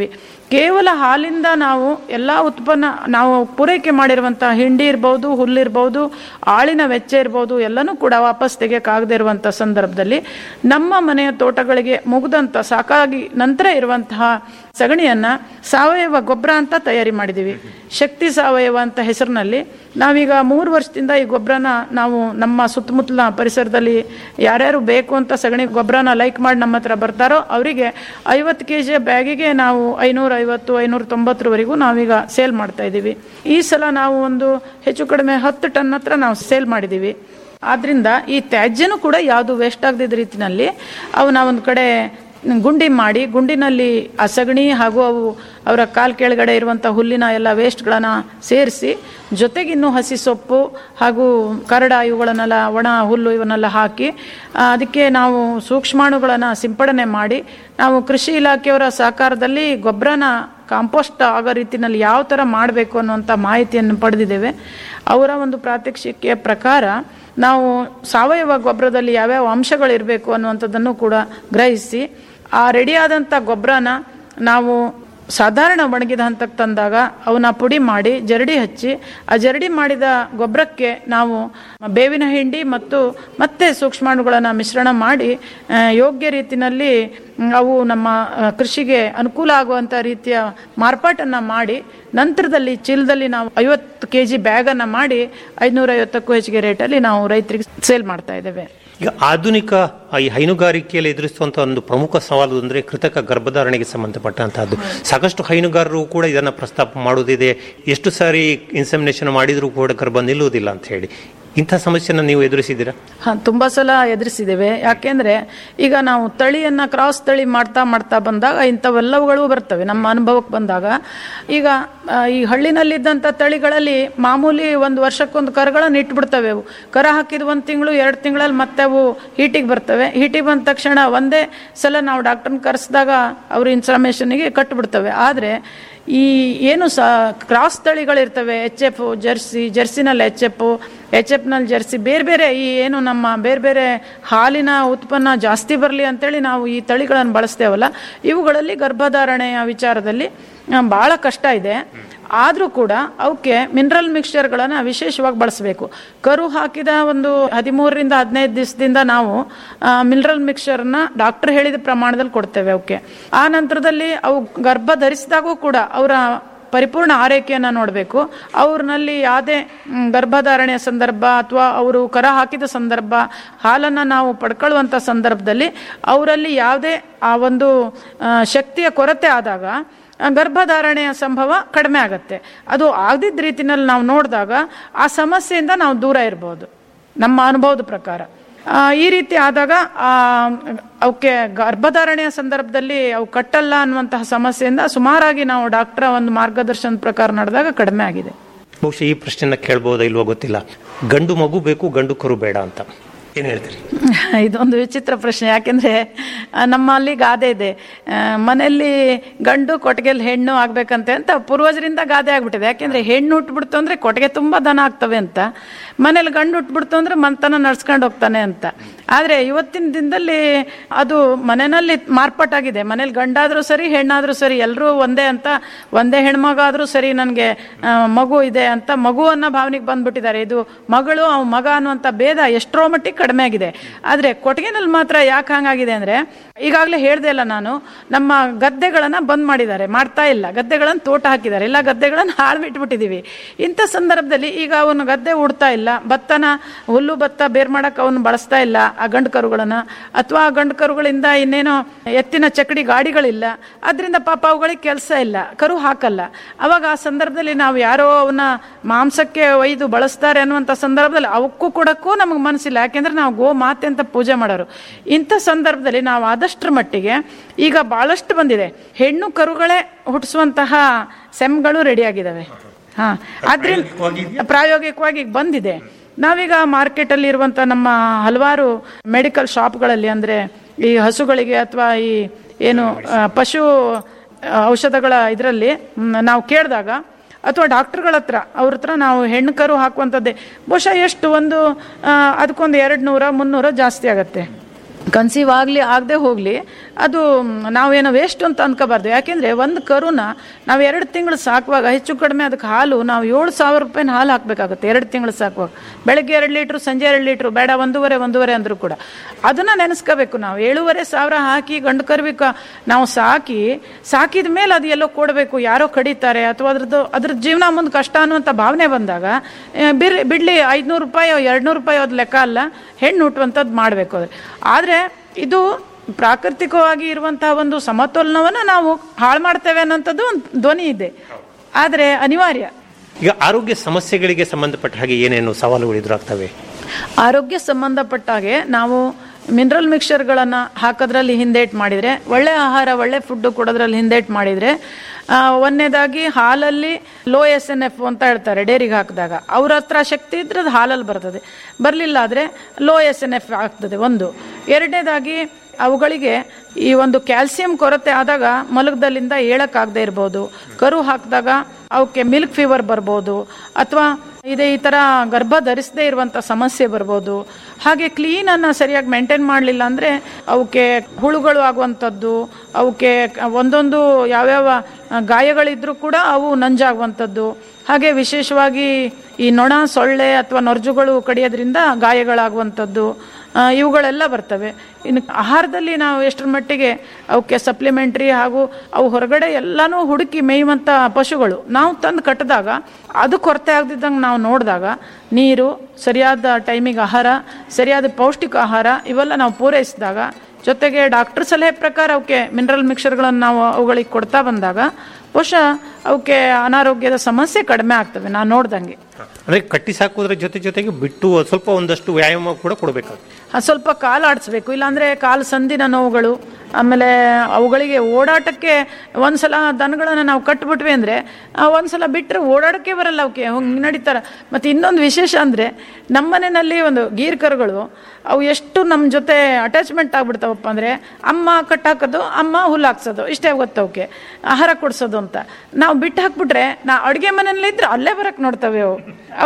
ಕೇವಲ ಹಾಲಿಂದ ನಾವು ಎಲ್ಲ ಉತ್ಪನ್ನ ನಾವು ಪೂರೈಕೆ ಮಾಡಿರುವಂಥ ಹಿಂಡಿ ಇರ್ಬೋದು ಹುಲ್ಲಿರ್ಬೋದು ಆಳಿನ ವೆಚ್ಚ ಇರ್ಬೋದು ಎಲ್ಲನೂ ಕೂಡ ವಾಪಸ್ ತೆಗೆಯೋಕ್ಕಾಗದೇ ಇರುವಂಥ ಸಂದರ್ಭದಲ್ಲಿ ನಮ್ಮ ಮನೆಯ ತೋಟಗಳಿಗೆ ಮುಗಿದಂಥ ಸಾಕಾಗಿ ನಂತರ ಇರುವಂತಹ ಸಗಣಿಯನ್ನ ಸಾವಯವ ಗೊಬ್ಬರ ಅಂತ ತಯಾರಿ ಮಾಡಿದ್ದೀವಿ ಶಕ್ತಿ ಸಾವಯವ ಅಂತ ಹೆಸರಿನಲ್ಲಿ ನಾವೀಗ ಮೂರು ವರ್ಷದಿಂದ ಈ ಗೊಬ್ಬರನ ನಾವು ನಮ್ಮ ಸುತ್ತಮುತ್ತಲ ಪರಿಸರದಲ್ಲಿ ಯಾರ್ಯಾರು ಬೇಕು ಅಂತ ಸಗಣಿ ಗೊಬ್ಬರನ ಲೈಕ್ ಮಾಡಿ ನಮ್ಮ ಹತ್ರ ಬರ್ತಾರೋ ಅವರಿಗೆ ಐವತ್ತು ಕೆ ಜಿಯ ಬ್ಯಾಗಿಗೆ ನಾವು ಐನೂರ ಐವತ್ತು ಐನೂರ ತೊಂಬತ್ತರವರೆಗೂ ನಾವೀಗ ಸೇಲ್ ಮಾಡ್ತಾ ಇದ್ದೀವಿ ಈ ಸಲ ನಾವು ಒಂದು ಹೆಚ್ಚು ಕಡಿಮೆ ಹತ್ತು ಟನ್ ಹತ್ರ ನಾವು ಸೇಲ್ ಮಾಡಿದ್ದೀವಿ ಆದ್ರಿಂದ ಈ ತ್ಯಾಜ್ಯನೂ ಕೂಡ ಯಾವುದು ವೇಸ್ಟ್ ಆಗದಿದ್ದ ರೀತಿನಲ್ಲಿ ಅವು ನಾವೊಂದು ಕಡೆ ಗುಂಡಿ ಮಾಡಿ ಗುಂಡಿನಲ್ಲಿ ಆ ಸಗಣಿ ಹಾಗೂ ಅವು ಅವರ ಕಾಲ್ ಕೆಳಗಡೆ ಇರುವಂಥ ಹುಲ್ಲಿನ ಎಲ್ಲ ವೇಸ್ಟ್ಗಳನ್ನು ಸೇರಿಸಿ ಜೊತೆಗೆ ಇನ್ನೂ ಹಸಿ ಸೊಪ್ಪು ಹಾಗೂ ಕರಡ ಇವುಗಳನ್ನೆಲ್ಲ ಒಣ ಹುಲ್ಲು ಇವನ್ನೆಲ್ಲ ಹಾಕಿ ಆ, ಅದಕ್ಕೆ ನಾವು ಸೂಕ್ಷ್ಮಾಣುಗಳನ್ನು ಸಿಂಪಡಣೆ ಮಾಡಿ ನಾವು ಕೃಷಿ ಇಲಾಖೆಯವರ ಸಹಕಾರದಲ್ಲಿ ಗೊಬ್ಬರನ ಕಾಂಪೋಸ್ಟ್ ಆಗೋ ರೀತಿನಲ್ಲಿ ಯಾವ ಥರ ಮಾಡಬೇಕು ಅನ್ನುವಂಥ ಮಾಹಿತಿಯನ್ನು ಪಡೆದಿದ್ದೇವೆ ಅವರ ಒಂದು ಪ್ರಾತ್ಯಕ್ಷಿಕೆಯ ಪ್ರಕಾರ ನಾವು ಸಾವಯವ ಗೊಬ್ಬರದಲ್ಲಿ ಯಾವ್ಯಾವ ಅಂಶಗಳಿರಬೇಕು ಅನ್ನುವಂಥದ್ದನ್ನು ಕೂಡ ಗ್ರಹಿಸಿ ಆ ರೆಡಿಯಾದಂಥ ಗೊಬ್ಬರನ ನಾವು ಸಾಧಾರಣ ಒಣಗಿದ ಹಂತಕ್ಕೆ ತಂದಾಗ ಅವನ್ನ ಪುಡಿ ಮಾಡಿ ಜರಡಿ ಹಚ್ಚಿ ಆ ಜರಡಿ ಮಾಡಿದ ಗೊಬ್ಬರಕ್ಕೆ ನಾವು ಬೇವಿನ ಹಿಂಡಿ ಮತ್ತು ಮತ್ತೆ ಸೂಕ್ಷ್ಮಾಣುಗಳನ್ನು ಮಿಶ್ರಣ ಮಾಡಿ ಆ, ಯೋಗ್ಯ ರೀತಿನಲ್ಲಿ ಮ್, ಅವು ನಮ್ಮ ಆ, ಕೃಷಿಗೆ ಅನುಕೂಲ ಆಗುವಂಥ ರೀತಿಯ ಮಾರ್ಪಾಟನ್ನು ಮಾಡಿ ನಂತರದಲ್ಲಿ ಚೀಲದಲ್ಲಿ ನಾವು ಐವತ್ತು ಕೆ ಜಿ ಬ್ಯಾಗನ್ನು ಮಾಡಿ ಐದುನೂರ ಐವತ್ತಕ್ಕೂ ಹೆಚ್ಚಿಗೆ ರೇಟಲ್ಲಿ ನಾವು ರೈತರಿಗೆ ಸೇಲ್ ಮಾಡ್ತಾ ಇದ್ದೇವೆ ಈಗ ಆಧುನಿಕ ಈ ಹೈನುಗಾರಿಕೆಯಲ್ಲಿ ಎದುರಿಸುವಂತ ಒಂದು ಪ್ರಮುಖ ಸವಾಲು ಅಂದ್ರೆ ಕೃತಕ ಗರ್ಭಧಾರಣೆಗೆ ಸಂಬಂಧಪಟ್ಟಂತಹದ್ದು ಸಾಕಷ್ಟು ಹೈನುಗಾರರು ಕೂಡ ಇದನ್ನ ಪ್ರಸ್ತಾಪ ಮಾಡುವುದಿದೆ ಎಷ್ಟು ಸಾರಿ ಇನ್ಸಮಿನೇಷನ್ ಮಾಡಿದರೂ ಕೂಡ ಗರ್ಭ ನಿಲ್ಲುವುದಿಲ್ಲ ಅಂತ ಹೇಳಿ ಇಂಥ ಸಮಸ್ಯೆನ ನೀವು ಎದುರಿಸಿದ್ದೀರಾ ಹಾ ತುಂಬಾ ಸಲ ಎದುರಿಸಿದ್ದೇವೆ ಯಾಕೆಂದ್ರೆ ಈಗ ನಾವು ತಳಿಯನ್ನ ಕ್ರಾಸ್ ತಳಿ ಮಾಡ್ತಾ ಮಾಡ್ತಾ ಬಂದಾಗ ಇಂಥವೆಲ್ಲವುಗಳು ಬರ್ತವೆ ನಮ್ಮ ಅನುಭವಕ್ಕೆ ಬಂದಾಗ ಈಗ ಆ, ಈ ಹಳ್ಳಿನಲ್ಲಿದ್ದಂಥ ತಳಿಗಳಲ್ಲಿ ಮಾಮೂಲಿ ಒಂದು ವರ್ಷಕ್ಕೊಂದು ಕರುಗಳನ್ನು ಇಟ್ಬಿಡ್ತವೆ ಅವು ಕರ ಹಾಕಿದ ಒಂದು ತಿಂಗಳು ಎರಡು ತಿಂಗಳಲ್ಲಿ ಮತ್ತೆ ಅವು ಹೀಟಿಗೆ ಬರ್ತವೆ ಹೀಟಿಗೆ ಬಂದ ತಕ್ಷಣ ಒಂದೇ ಸಲ ನಾವು ಡಾಕ್ಟರ್ನ ಕರೆಸಿದಾಗ ಅವ್ರ ಇನ್ಫಾರ್ಮೇಷನ್ಗೆ ಕಟ್ಬಿಡ್ತವೆ ಆದರೆ ಈ ಏನು ಸ ಕ್ರಾಸ್ ತಳಿಗಳಿರ್ತವೆ ಎಚ್ ಎಫ್ ಜರ್ಸಿ ಜರ್ಸಿನಲ್ಲಿ ಎಚ್ ಎಫ್ ಎಚ್ ಎಫ್ನಲ್ಲಿ ಜರ್ಸಿ ಬೇರೆ ಬೇರೆ ಈ ಏನು ನಮ್ಮ ಬೇರೆ ಬೇರೆ ಹಾಲಿನ ಉತ್ಪನ್ನ ಜಾಸ್ತಿ ಬರಲಿ ಅಂತೇಳಿ ನಾವು ಈ ತಳಿಗಳನ್ನು ಬಳಸ್ತೇವಲ್ಲ ಇವುಗಳಲ್ಲಿ ಗರ್ಭಧಾರಣೆಯ ವಿಚಾರದಲ್ಲಿ ಆ, ಬಹಳ ಕಷ್ಟ ಇದೆ ಆದರೂ ಕೂಡ ಅವಕ್ಕೆ ಮಿನರಲ್ ಮಿಕ್ಸ್ಚರ್ಗಳನ್ನು ವಿಶೇಷವಾಗಿ ಬಳಸಬೇಕು ಕರು ಹಾಕಿದ ಒಂದು ಹದಿಮೂರರಿಂದ ಹದಿನೈದು ದಿವಸದಿಂದ ನಾವು ಮಿನರಲ್ ಮಿಕ್ಸ್ಚರ್ನ ಡಾಕ್ಟರ್ ಹೇಳಿದ ಪ್ರಮಾಣದಲ್ಲಿ ಕೊಡ್ತೇವೆ ಅವಕ್ಕೆ ಆ ನಂತರದಲ್ಲಿ ಅವು ಗರ್ಭ ಧರಿಸಿದಾಗೂ ಕೂಡ ಅವರ ಪರಿಪೂರ್ಣ ಆರೈಕೆಯನ್ನು ನೋಡಬೇಕು ಅವ್ರನಲ್ಲಿ ಯಾವುದೇ ಮ್, ಗರ್ಭಧಾರಣೆಯ ಸಂದರ್ಭ ಅಥವಾ ಅವರು ಕರ ಹಾಕಿದ ಸಂದರ್ಭ ಹಾಲನ್ನು ನಾವು ಪಡ್ಕೊಳ್ಳುವಂಥ ಸಂದರ್ಭದಲ್ಲಿ ಅವರಲ್ಲಿ ಯಾವುದೇ ಆ ಒಂದು ಆ, ಶಕ್ತಿಯ ಕೊರತೆ ಆದಾಗ ಆ, ಗರ್ಭಧಾರಣೆಯ ಸಂಭವ ಕಡಿಮೆ ಆಗುತ್ತೆ ಅದು ಆಗದಿದ್ದ ರೀತಿನಲ್ಲಿ ನಾವು ನೋಡಿದಾಗ ಆ ಸಮಸ್ಯೆಯಿಂದ ನಾವು ದೂರ ಇರ್ಬೋದು ನಮ್ಮ ಅನುಭವದ ಪ್ರಕಾರ ಆ, ಈ ರೀತಿ ಆದಾಗ ಆ, ಅವಕ್ಕೆ ಗರ್ಭಧಾರಣೆಯ ಸಂದರ್ಭದಲ್ಲಿ ಅವು ಕಟ್ಟಲ್ಲ ಅನ್ನುವಂತಹ ಸಮಸ್ಯೆಯಿಂದ ಸುಮಾರಾಗಿ ನಾವು ಡಾಕ್ಟರ್ ಒಂದು ಮಾರ್ಗದರ್ಶನದ ಪ್ರಕಾರ ನಡೆದಾಗ ಕಡಿಮೆ ಆಗಿದೆ ಬಹುಶಃ ಈ ಪ್ರಶ್ನೆನ ಕೇಳ್ಬೋದಾ ಇಲ್ವೋ ಗೊತ್ತಿಲ್ಲ ಗಂಡು ಮಗು ಬೇಕು ಗಂಡು ಕರು ಬೇಡ ಅಂತ ಏನ್ ಹೇಳ್ತೀರಿ ಇದೊಂದು ವಿಚಿತ್ರ ಪ್ರಶ್ನೆ ಯಾಕೆಂದ್ರೆ ಆ, ನಮ್ಮಲ್ಲಿ ಗಾದೆ ಇದೆ ಆ, ಮನೆಯಲ್ಲಿ ಗಂಡು ಕೊಟ್ಟಿಗೆಯಲ್ಲಿ ಹೆಣ್ಣು ಆಗ್ಬೇಕಂತೆ ಅಂತ ಪೂರ್ವಜರಿಂದ ಗಾದೆ ಆಗ್ಬಿಟ್ಟಿದೆ ಯಾಕೆಂದ್ರೆ ಹೆಣ್ಣು ಹುಟ್ಬಿಡ್ತು ಅಂದ್ರೆ ಕೊಟ್ಟಿಗೆ ತುಂಬಾ ದನ ಆಗ್ತವೆ ಅಂತ ಮನೇಲಿ ಗಂಡು ಹುಟ್ಬಿಡ್ತು ಅಂದ್ರೆ ಮಂತನ ನಡ್ಸ್ಕೊಂಡು ಹೋಗ್ತಾನೆ ಅಂತ ಆದ್ರೆ ಇವತ್ತಿನ ದಿನದಲ್ಲಿ ಅದು ಮನೆಯಲ್ಲಿ ಮಾರ್ಪಾಟಾಗಿದೆ ಮನೇಲಿ ಗಂಡಾದ್ರೂ ಸರಿ ಹೆಣ್ಣಾದ್ರೂ ಸರಿ ಎಲ್ಲರೂ ಒಂದೇ ಅಂತ ಒಂದೇ ಹೆಣ್ಮಗ ಆದ್ರೂ ಸರಿ ನನಗೆ ಮಗು ಇದೆ ಅಂತ ಮಗು ಅನ್ನೋ ಭಾವನೆಗೆ ಬಂದ್ಬಿಟ್ಟಿದ್ದಾರೆ ಇದು ಮಗಳು ಅವ್ ಮಗ ಅನ್ನುವಂಥ ಭೇದ ಎಷ್ಟರೋ ಮಟ್ಟಿಗೆ ಕಡಿಮೆ ಆಗಿದೆ ಆದ್ರೆ ಕೊಟ್ಟಿಗೆನಲ್ಲಿ ಮಾತ್ರ ಯಾಕೆ ಹಂಗಾಗಿದೆ ಅಂದ್ರೆ ಈಗಾಗಲೇ ಹೇಳ್ದೆ ಅಲ್ಲ ನಾನು ನಮ್ಮ ಗದ್ದೆಗಳನ್ನ ಬಂದ್ ಮಾಡಿದ್ದಾರೆ ಮಾಡ್ತಾ ಇಲ್ಲ ಗದ್ದೆಗಳನ್ನು ತೋಟ ಹಾಕಿದ್ದಾರೆ ಇಲ್ಲ ಗದ್ದೆಗಳನ್ನು ಹಾಳು ಬಿಟ್ಬಿಟ್ಟಿದೀವಿ ಇಂಥ ಸಂದರ್ಭದಲ್ಲಿ ಈಗ ಅವನು ಗದ್ದೆ ಉಡ್ತಾ ಇಲ್ಲ ಭತ್ತನ ಹುಲ್ಲು ಭತ್ತ ಬೇರ್ ಮಾಡಕ್ ಅವನು ಬಳಸ್ತಾ ಇಲ್ಲ ಆ ಗಂಡು ಕರುಗಳನ್ನ ಅಥವಾ ಆ ಗಂಡು ಕರುಗಳಿಂದ ಇನ್ನೇನೋ ಎತ್ತಿನ ಚಕಡಿ ಗಾಡಿಗಳಿಲ್ಲ ಅದರಿಂದ ಪಾಪ ಅವುಗಳಿಗೆ ಕೆಲಸ ಇಲ್ಲ ಕರು ಹಾಕಲ್ಲ ಅವಾಗ ಆ ಸಂದರ್ಭದಲ್ಲಿ ನಾವು ಯಾರೋ ಅವನ್ನ ಮಾಂಸಕ್ಕೆ ಒಯ್ದು ಬಳಸ್ತಾರೆ ಅನ್ನುವಂಥ ಸಂದರ್ಭದಲ್ಲಿ ಅವಕ್ಕೂ ಕೊಡಕ್ಕೂ ನಮಗೆ ಮನಸ್ಸಿಲ್ಲ ಯಾಕೆಂದ್ರೆ ನಾವು ಗೋ ಮಾತೆ ಅಂತ ಪೂಜೆ ಮಾಡೋರು ಇಂಥ ಸಂದರ್ಭದಲ್ಲಿ ನಾವು ಆದಷ್ಟರ ಮಟ್ಟಿಗೆ ಈಗ ಬಹಳಷ್ಟು ಬಂದಿದೆ ಹೆಣ್ಣು ಕರುಗಳೇ ಹುಟ್ಟಿಸುವಂತಹ ಸೆಮ್ಗಳು ರೆಡಿ ಆಗಿದಾವೆ ಹಾ ಆದ್ರಿಂದ ಪ್ರಾಯೋಗಿಕವಾಗಿ ಈಗ ಬಂದಿದೆ ನಾವೀಗ ಮಾರ್ಕೆಟಲ್ಲಿ ಇರುವಂತ ನಮ್ಮ ಹಲವಾರು ಮೆಡಿಕಲ್ ಶಾಪ್ಗಳಲ್ಲಿ ಅಂದ್ರೆ ಈ ಹಸುಗಳಿಗೆ ಅಥವಾ ಈ ಏನು ಆ, ಪಶು ಆ, ಔಷಧಗಳ ಇದರಲ್ಲಿ ನಾವು ಕೇಳಿದಾಗ ಅಥವಾ ಡಾಕ್ಟರ್ಗಳ ಹತ್ರ ಅವ್ರ ಹತ್ರ ನಾವು ಹೆಣ್ಣು ಕರು ಹಾಕುವಂಥದ್ದೇ ಬಹುಶಃ ಎಷ್ಟು ಒಂದು ಆ, ಅದಕ್ಕೊಂದು ಎರಡು ನೂರ ಮುನ್ನೂರ ಜಾಸ್ತಿ ಆಗತ್ತೆ ಕನ್ಸೀವ್ ಆಗಲಿ ಆಗದೆ ಹೋಗಲಿ ಅದು ಮ್, ನಾವೇನೋ ವೇಸ್ಟ್ ಅಂತ ಅನ್ಕೋಬಾರ್ದು ಯಾಕೆಂದರೆ ಒಂದು ಕರುನ ನಾವು ಎರಡು ತಿಂಗಳು ಸಾಕುವಾಗ ಹೆಚ್ಚು ಕಡಿಮೆ ಅದಕ್ಕೆ ಹಾಲು ನಾವು ಏಳು ಸಾವಿರ ರೂಪಾಯಿನ ಹಾಲು ಹಾಕಬೇಕಾಗುತ್ತೆ ಎರಡು ತಿಂಗಳು ಸಾಕುವಾಗ ಬೆಳಗ್ಗೆ ಎರಡು ಲೀಟ್ರು ಸಂಜೆ ಎರಡು ಲೀಟ್ರು ಬೇಡ ಒಂದೂವರೆ ಒಂದೂವರೆ ಅಂದರೂ ಕೂಡ ಅದನ್ನು ನೆನೆಸ್ಕೋಬೇಕು ನಾವು ಏಳುವರೆ ಸಾವಿರ ಹಾಕಿ ಗಂಡು ಕರುವಿಕ ನಾವು ಸಾಕಿ ಸಾಕಿದ ಮೇಲೆ ಅದು ಎಲ್ಲೋ ಕೊಡಬೇಕು ಯಾರೋ ಕಡಿತಾರೆ ಅಥವಾ ಅದ್ರದ್ದು ಅದ್ರ ಜೀವನ ಮುಂದೆ ಕಷ್ಟ ಅನ್ನುವಂಥ ಭಾವನೆ ಬಂದಾಗ ಆ, ಬಿರ್ ಬಿಡ್ಲಿ ಐದುನೂರು ರೂಪಾಯಿ ಎರಡುನೂರು ರೂಪಾಯಿ ಅದು ಲೆಕ್ಕ ಅಲ್ಲ ಹೆಣ್ಣು ಹುಟ್ಟುವಂಥದ್ದು ಮಾಡಬೇಕು ಅದು ಆದರೆ ಇದು ಪ್ರಾಕೃತಿಕವಾಗಿ ಇರುವಂತಹ ಒಂದು ಸಮತೋಲನವನ್ನು ನಾವು ಹಾಳು ಮಾಡ್ತೇವೆ ಅನ್ನೋಂಥದ್ದು ಒಂದು ಧ್ವನಿ ಇದೆ ಆದರೆ ಅನಿವಾರ್ಯ ಈಗ ಆರೋಗ್ಯ ಸಮಸ್ಯೆಗಳಿಗೆ ಸಂಬಂಧಪಟ್ಟ ಹಾಗೆ ಏನೇನು ಸವಾಲುಗಳು ಎದುರಾಗ್ತವೆ ಆರೋಗ್ಯ ಸಂಬಂಧಪಟ್ಟ ಹಾಗೆ ನಾವು ಮಿನರಲ್ ಮಿಕ್ಸರ್ಗಳನ್ನು ಹಾಕೋದ್ರಲ್ಲಿ ಹಿಂದೇಟ್ ಮಾಡಿದರೆ ಒಳ್ಳೆ ಆಹಾರ ಒಳ್ಳೆ ಫುಡ್ಡು ಕೊಡೋದ್ರಲ್ಲಿ ಹಿಂದೇಟ್ ಮಾಡಿದರೆ ಒಂದನೇದಾಗಿ ಹಾಲಲ್ಲಿ ಲೋ ಎಸ್ ಎನ್ ಎಫ್ ಅಂತ ಹೇಳ್ತಾರೆ ಡೇರಿಗೆ ಹಾಕಿದಾಗ ಅವ್ರ ಹತ್ರ ಶಕ್ತಿ ಇದ್ರೆ ಅದು ಹಾಲಲ್ಲಿ ಬರ್ತದೆ ಬರಲಿಲ್ಲ ಆದರೆ ಲೋ ಎಸ್ ಎನ್ ಎಫ್ ಆಗ್ತದೆ ಒಂದು ಎರಡನೇದಾಗಿ ಅವುಗಳಿಗೆ ಈ ಒಂದು ಕ್ಯಾಲ್ಸಿಯಂ ಕೊರತೆ ಆದಾಗ ಮಲಗದಲ್ಲಿಂದ ಏಳಕ್ಕಾಗದೇ ಇರ್ಬೋದು ಕರು ಹಾಕಿದಾಗ ಅವಕ್ಕೆ ಮಿಲ್ಕ್ ಫೀವರ್ ಬರ್ಬೋದು ಅಥವಾ ಇದೇ ಈ ಥರ ಗರ್ಭ ಧರಿಸದೇ ಇರುವಂಥ ಸಮಸ್ಯೆ ಬರ್ಬೋದು ಹಾಗೆ ಕ್ಲೀನನ್ನು ಸರಿಯಾಗಿ ಮೇಂಟೈನ್ ಮಾಡಲಿಲ್ಲ ಅಂದರೆ ಅವಕ್ಕೆ ಹುಳುಗಳು ಆಗುವಂಥದ್ದು ಅವಕ್ಕೆ ಒಂದೊಂದು ಯಾವ್ಯಾವ ಗಾಯಗಳಿದ್ರೂ ಕೂಡ ಅವು ನಂಜಾಗುವಂಥದ್ದು ಹಾಗೆ ವಿಶೇಷವಾಗಿ ಈ ನೊಣ ಸೊಳ್ಳೆ ಅಥವಾ ನೊರ್ಜುಗಳು ಕಡಿಯೋದ್ರಿಂದ ಗಾಯಗಳಾಗುವಂಥದ್ದು ಆ, ಇವುಗಳೆಲ್ಲ ಬರ್ತವೆ ಇನ್ನು ಆಹಾರದಲ್ಲಿ ನಾವು ಎಷ್ಟರ ಮಟ್ಟಿಗೆ ಅವಕ್ಕೆ ಸಪ್ಲಿಮೆಂಟ್ರಿ ಹಾಗೂ ಅವು ಹೊರಗಡೆ ಎಲ್ಲನೂ ಹುಡುಕಿ ಮೇಯುವಂಥ ಪಶುಗಳು ನಾವು ತಂದು ಕಟ್ಟಿದಾಗ ಅದು ಕೊರತೆ ಆಗದಿದ್ದಂಗೆ ನಾವು ನೋಡಿದಾಗ ನೀರು ಸರಿಯಾದ ಟೈಮಿಗೆ ಆಹಾರ ಸರಿಯಾದ ಪೌಷ್ಟಿಕ ಆಹಾರ ಇವೆಲ್ಲ ನಾವು ಪೂರೈಸಿದಾಗ ಜೊತೆಗೆ ಡಾಕ್ಟರ್ ಸಲಹೆ ಪ್ರಕಾರ ಅವಕ್ಕೆ ಮಿನರಲ್ ಮಿಕ್ಸರ್ಗಳನ್ನು ನಾವು ಅವುಗಳಿಗೆ ಕೊಡ್ತಾ ಬಂದಾಗ ಬಹುಶಃ ಅವಕ್ಕೆ ಅನಾರೋಗ್ಯದ ಸಮಸ್ಯೆ ಕಡಿಮೆ ಆಗ್ತವೆ ನಾನು ನೋಡ್ದಂಗೆ ಅಂದ್ರೆ ಕಟ್ಟಿ ಸಾಕೋದ್ರ ಜೊತೆ ಜೊತೆಗೆ ಬಿಟ್ಟು ಸ್ವಲ್ಪ ಒಂದಷ್ಟು ವ್ಯಾಯಾಮ ಕೂಡ ಕೊಡಬೇಕಾಗುತ್ತೆ ಆ, ಸ್ವಲ್ಪ ಕಾಲು ಆಡಿಸ್ಬೇಕು ಇಲ್ಲಾಂದರೆ ಕಾಲು ಸಂದಿನ ನೋವುಗಳು ಆಮೇಲೆ ಅವುಗಳಿಗೆ ಓಡಾಟಕ್ಕೆ ಒಂದ್ಸಲ ದನಗಳನ್ನು ನಾವು ಕಟ್ಬಿಟ್ವಿ ಅಂದರೆ ಒಂದ್ಸಲ ಬಿಟ್ಟರೆ ಓಡಾಡೋಕ್ಕೆ ಬರಲ್ಲ ಅವಕ್ಕೆ ಹಂಗೆ ನಡೀತಾರೆ ಮತ್ತು ಇನ್ನೊಂದು ವಿಶೇಷ ಅಂದರೆ ನಮ್ಮನೆಯಲ್ಲಿ ಒಂದು ಗೀರ್ ಕರುಗಳು ಅವು ಎಷ್ಟು ನಮ್ಮ ಜೊತೆ ಅಟ್ಯಾಚ್ಮೆಂಟ್ ಆಗ್ಬಿಡ್ತಾವಪ್ಪ ಅಂದರೆ ಅಮ್ಮ ಕಟ್ಟಾಕೋದು ಅಮ್ಮ ಹುಲ್ಲು ಹಾಕ್ಸೋದು ಇಷ್ಟೇ ಗೊತ್ತು ಅವಕ್ಕೆ ಆಹಾರ ಕೊಡ್ಸೋದು ಅಂತ ನಾವು ಬಿಟ್ಟು ಹಾಕ್ಬಿಟ್ರೆ ನಾ ಅಡುಗೆ ಮನೆಯಲ್ಲೇ ಇದ್ರೆ ಅಲ್ಲೇ ಬರಕ್ಕೆ ನೋಡ್ತವೆ ಅವು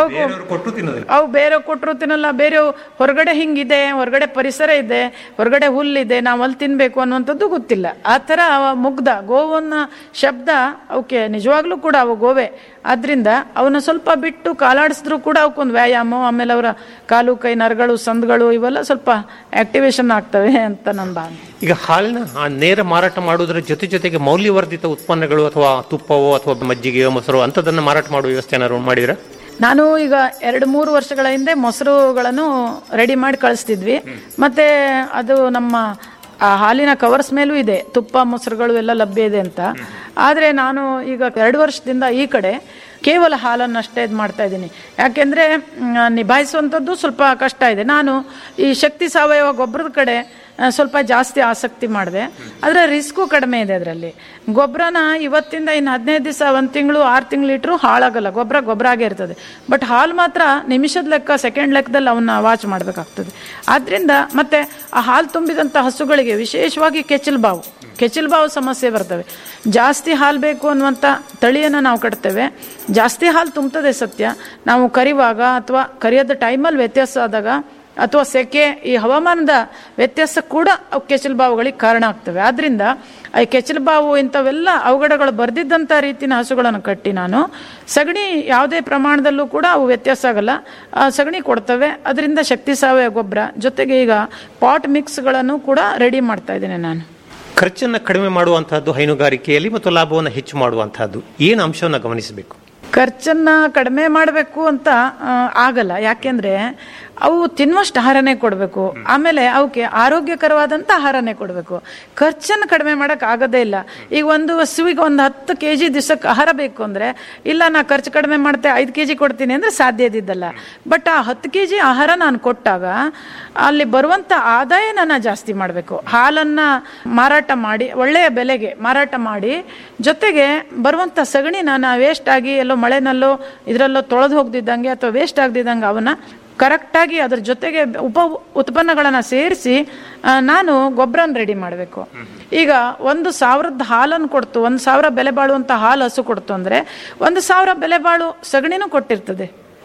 ಅವು ಅವು ಬೇರೆ ಕೊಟ್ಟರು ತಿನ್ನಲ್ಲ ಬೇರೆ ಹೊರಗಡೆ ಹಿಂಗಿದೆ ಹೊರಗಡೆ ಪರಿಸರ ಇದೆ ಹೊರಗಡೆ ಹುಲ್ಲಿದೆ ನಾವು ಅಲ್ಲಿ ತಿನ್ಬೇಕು ಅನ್ನುವಂಥದ್ದು ಗೊತ್ತಿಲ್ಲ ಆ ಥರ ಅವ ಮುಗ್ಧ ಗೋವನ್ನ ಶಬ್ದ ಅವಕ್ಕೆ ನಿಜವಾಗ್ಲೂ ಕೂಡ ಅವು ಗೋವೆ ಆದ್ರಿಂದ ಅವನ್ನ ಸ್ವಲ್ಪ ಬಿಟ್ಟು ಕಾಲಾಡಿಸಿದ್ರು ಕೂಡ ಅವಕ್ಕೊಂದು ವ್ಯಾಯಾಮ ಆಮೇಲೆ ಅವರ ಕಾಲು ಕೈ ನರಗಳು ಸಂದ್ಗಳು ಇವೆಲ್ಲ ಸ್ವಲ್ಪ ಆಕ್ಟಿವೇಶನ್ ಆಗ್ತವೆ ಅಂತ ನನ್ನ ಭಾವನೆ ಈಗ ಹಾಲಿನ ಆ ನೇರ ಮಾರಾಟ ಮಾಡೋದ್ರ ಜೊತೆ ಜೊತೆಗೆ ಮೌಲ್ಯವರ್ಧಿತ ಉತ್ಪನ್ನಗಳು ಅಥವಾ ತುಪ್ಪವೋ ಅಥವಾ ಮಜ್ಜಿಗೆಯೋ ಮೊಸರು ಅಂಥದನ್ನ ಮಾರಾಟ ಮಾಡುವ ವ್ಯವಸ್ಥೆ ಏನಾದ್ರು ಮಾಡಿದ್ರ ನಾನು ಈಗ ಎರಡು ಮೂರು ವರ್ಷಗಳ ಹಿಂದೆ ಮೊಸರುಗಳನ್ನು ರೆಡಿ ಮಾಡಿ ಕಳಿಸ್ತಿದ್ವಿ ಮತ್ತೆ ಅದು ನಮ್ಮ ಆ ಹಾಲಿನ ಕವರ್ಸ್ ಮೇಲೂ ಇದೆ ತುಪ್ಪ ಮೊಸರುಗಳು ಎಲ್ಲ ಲಭ್ಯ ಇದೆ ಅಂತ ಆದರೆ ನಾನು ಈಗ ಎರಡು ವರ್ಷದಿಂದ ಈ ಕಡೆ ಕೇವಲ ಹಾಲನ್ನು ಅಷ್ಟೇ ಇದು ಮಾಡ್ತಾ ಇದ್ದೀನಿ ಯಾಕೆಂದರೆ ನಿಭಾಯಿಸುವಂಥದ್ದು ಸ್ವಲ್ಪ ಕಷ್ಟ ಇದೆ ನಾನು ಈ ಶಕ್ತಿ ಸಾವಯವ ಗೊಬ್ಬರದ ಕಡೆ ಆ, ಸ್ವಲ್ಪ ಜಾಸ್ತಿ ಆಸಕ್ತಿ ಮಾಡಿದೆ ಆದರೆ ರಿಸ್ಕು ಕಡಿಮೆ ಇದೆ ಅದರಲ್ಲಿ ಗೊಬ್ಬರನ ಇವತ್ತಿಂದ ಇನ್ನು ಹದಿನೈದು ದಿವಸ ಒಂದು ತಿಂಗಳು ಆರು ತಿಂಗಳು ಇಟ್ಟರು ಹಾಳಾಗಲ್ಲ ಗೊಬ್ಬರ ಗೊಬ್ಬರ ಆಗೇ ಇರ್ತದೆ ಬಟ್ ಹಾಲು ಮಾತ್ರ ನಿಮಿಷದ ಲೆಕ್ಕ ಸೆಕೆಂಡ್ ಲೆಕ್ಕದಲ್ಲಿ ಅವನ್ನ ವಾಚ್ ಮಾಡಬೇಕಾಗ್ತದೆ ಆದ್ದರಿಂದ ಮತ್ತೆ ಆ ಹಾಲು ತುಂಬಿದಂಥ ಹಸುಗಳಿಗೆ ವಿಶೇಷವಾಗಿ ಕೆಚ್ಚಲು ಬಾವು ಕೆಚ್ಚಲು ಬಾವು ಸಮಸ್ಯೆ ಬರ್ತವೆ ಜಾಸ್ತಿ ಹಾಲು ಬೇಕು ಅನ್ನುವಂಥ ತಳಿಯನ್ನು ನಾವು ಕಟ್ತೇವೆ ಜಾಸ್ತಿ ಹಾಲು ತುಂಬ್ತದೆ ಸತ್ಯ ನಾವು ಕರಿವಾಗ ಅಥವಾ ಕರಿಯೋದ ಟೈಮಲ್ಲಿ ವ್ಯತ್ಯಾಸ ಆದಾಗ ಅಥವಾ ಸೆಕೆ ಈ ಹವಾಮಾನದ ವ್ಯತ್ಯಾಸ ಕೂಡ ಅವು ಕೆಚ್ಚಲು ಬಾವುಗಳಿಗೆ ಕಾರಣ ಆಗ್ತವೆ ಆದ್ರಿಂದ ಈ ಕೆಚ್ಚಲು ಬಾವು ಇಂಥವೆಲ್ಲ ಅವಘಡಗಳು ಬರ್ದಿದ್ದಂಥ ರೀತಿನ ಹಸುಗಳನ್ನು ಕಟ್ಟಿ ನಾನು ಸಗಣಿ ಯಾವುದೇ ಪ್ರಮಾಣದಲ್ಲೂ ಕೂಡ ಅವು ವ್ಯತ್ಯಾಸ ಆಗಲ್ಲ ಆ, ಸಗಣಿ ಕೊಡ್ತವೆ ಅದರಿಂದ ಶಕ್ತಿ ಸಾವಯವ ಗೊಬ್ಬರ ಜೊತೆಗೆ ಈಗ ಪಾಟ್ ಮಿಕ್ಸ್ಗಳನ್ನು ಕೂಡ ರೆಡಿ ಮಾಡ್ತಾ ಇದ್ದೇನೆ ನಾನು ಖರ್ಚನ್ನು ಕಡಿಮೆ ಮಾಡುವಂತಹದ್ದು ಹೈನುಗಾರಿಕೆಯಲ್ಲಿ ಮತ್ತು ಲಾಭವನ್ನು ಹೆಚ್ಚು ಮಾಡುವಂತಹದ್ದು ಏನು ಅಂಶವನ್ನು ಗಮನಿಸಬೇಕು ಖರ್ಚನ್ನ ಕಡಿಮೆ ಮಾಡಬೇಕು ಅಂತ ಆ, ಆಗಲ್ಲ ಯಾಕೆಂದ್ರೆ ಅವು ತಿನ್ನುವಷ್ಟು ಆಹಾರನೇ ಕೊಡಬೇಕು ಆಮೇಲೆ ಅವಕ್ಕೆ ಆರೋಗ್ಯಕರವಾದಂಥ ಆಹಾರನೇ ಕೊಡಬೇಕು ಖರ್ಚನ್ನು ಕಡಿಮೆ ಮಾಡೋಕೆ ಆಗೋದೇ ಇಲ್ಲ ಈಗ ಒಂದು ಹಸುವಿಗೆ ಒಂದು ಹತ್ತು ಕೆ ಜಿ ದಿವಸಕ್ಕೆ ಆಹಾರ ಬೇಕು ಅಂದರೆ ಇಲ್ಲ ನಾ ಖರ್ಚು ಕಡಿಮೆ ಮಾಡ್ತೆ ಐದು ಕೆ ಜಿ ಕೊಡ್ತೀನಿ ಅಂದರೆ ಸಾಧ್ಯ ಇದ್ದಿದ್ದಲ್ಲ ಬಟ್ ಆ ಹತ್ತು ಕೆ ಜಿ ಆಹಾರ ನಾನು ಕೊಟ್ಟಾಗ ಅಲ್ಲಿ ಬರುವಂಥ ಆದಾಯ ನಾನು ಜಾಸ್ತಿ ಮಾಡಬೇಕು ಹಾಲನ್ನು ಮಾರಾಟ ಮಾಡಿ ಒಳ್ಳೆಯ ಬೆಲೆಗೆ ಮಾರಾಟ ಮಾಡಿ ಜೊತೆಗೆ ಬರುವಂಥ ಸಗಣಿ ನಾನು ವೇಸ್ಟ್ ಆಗಿ ಎಲ್ಲೋ ಮಳೆನಲ್ಲೋ ಇದರಲ್ಲೋ ತೊಳೆದು ಹೋಗ್ದಿದ್ದಂಗೆ ಅಥವಾ ವೇಸ್ಟ್ ಆಗದಿದ್ದಂಗೆ ಅವನ್ನ ಕರೆಕ್ಟಾಗಿ ಅದ್ರ ಜೊತೆಗೆ ಉಪ ಉತ್ಪನ್ನಗಳನ್ನು ಸೇರಿಸಿ ನಾನು ಗೊಬ್ಬರನ ರೆಡಿ ಮಾಡಬೇಕು ಈಗ ಒಂದು ಸಾವಿರದ ಹಾಲನ್ನು ಕೊಡ್ತು ಒಂದು ಸಾವಿರ ಬೆಲೆ ಬಾಳುವಂಥ ಹಾಲು ಹಸು ಕೊಡ್ತು ಅಂದರೆ ಒಂದು ಸಾವಿರ ಬೆಲೆ ಬಾಳು ಸಗಣಿನೂ ಕೊಟ್ಟಿರ್ತದೆ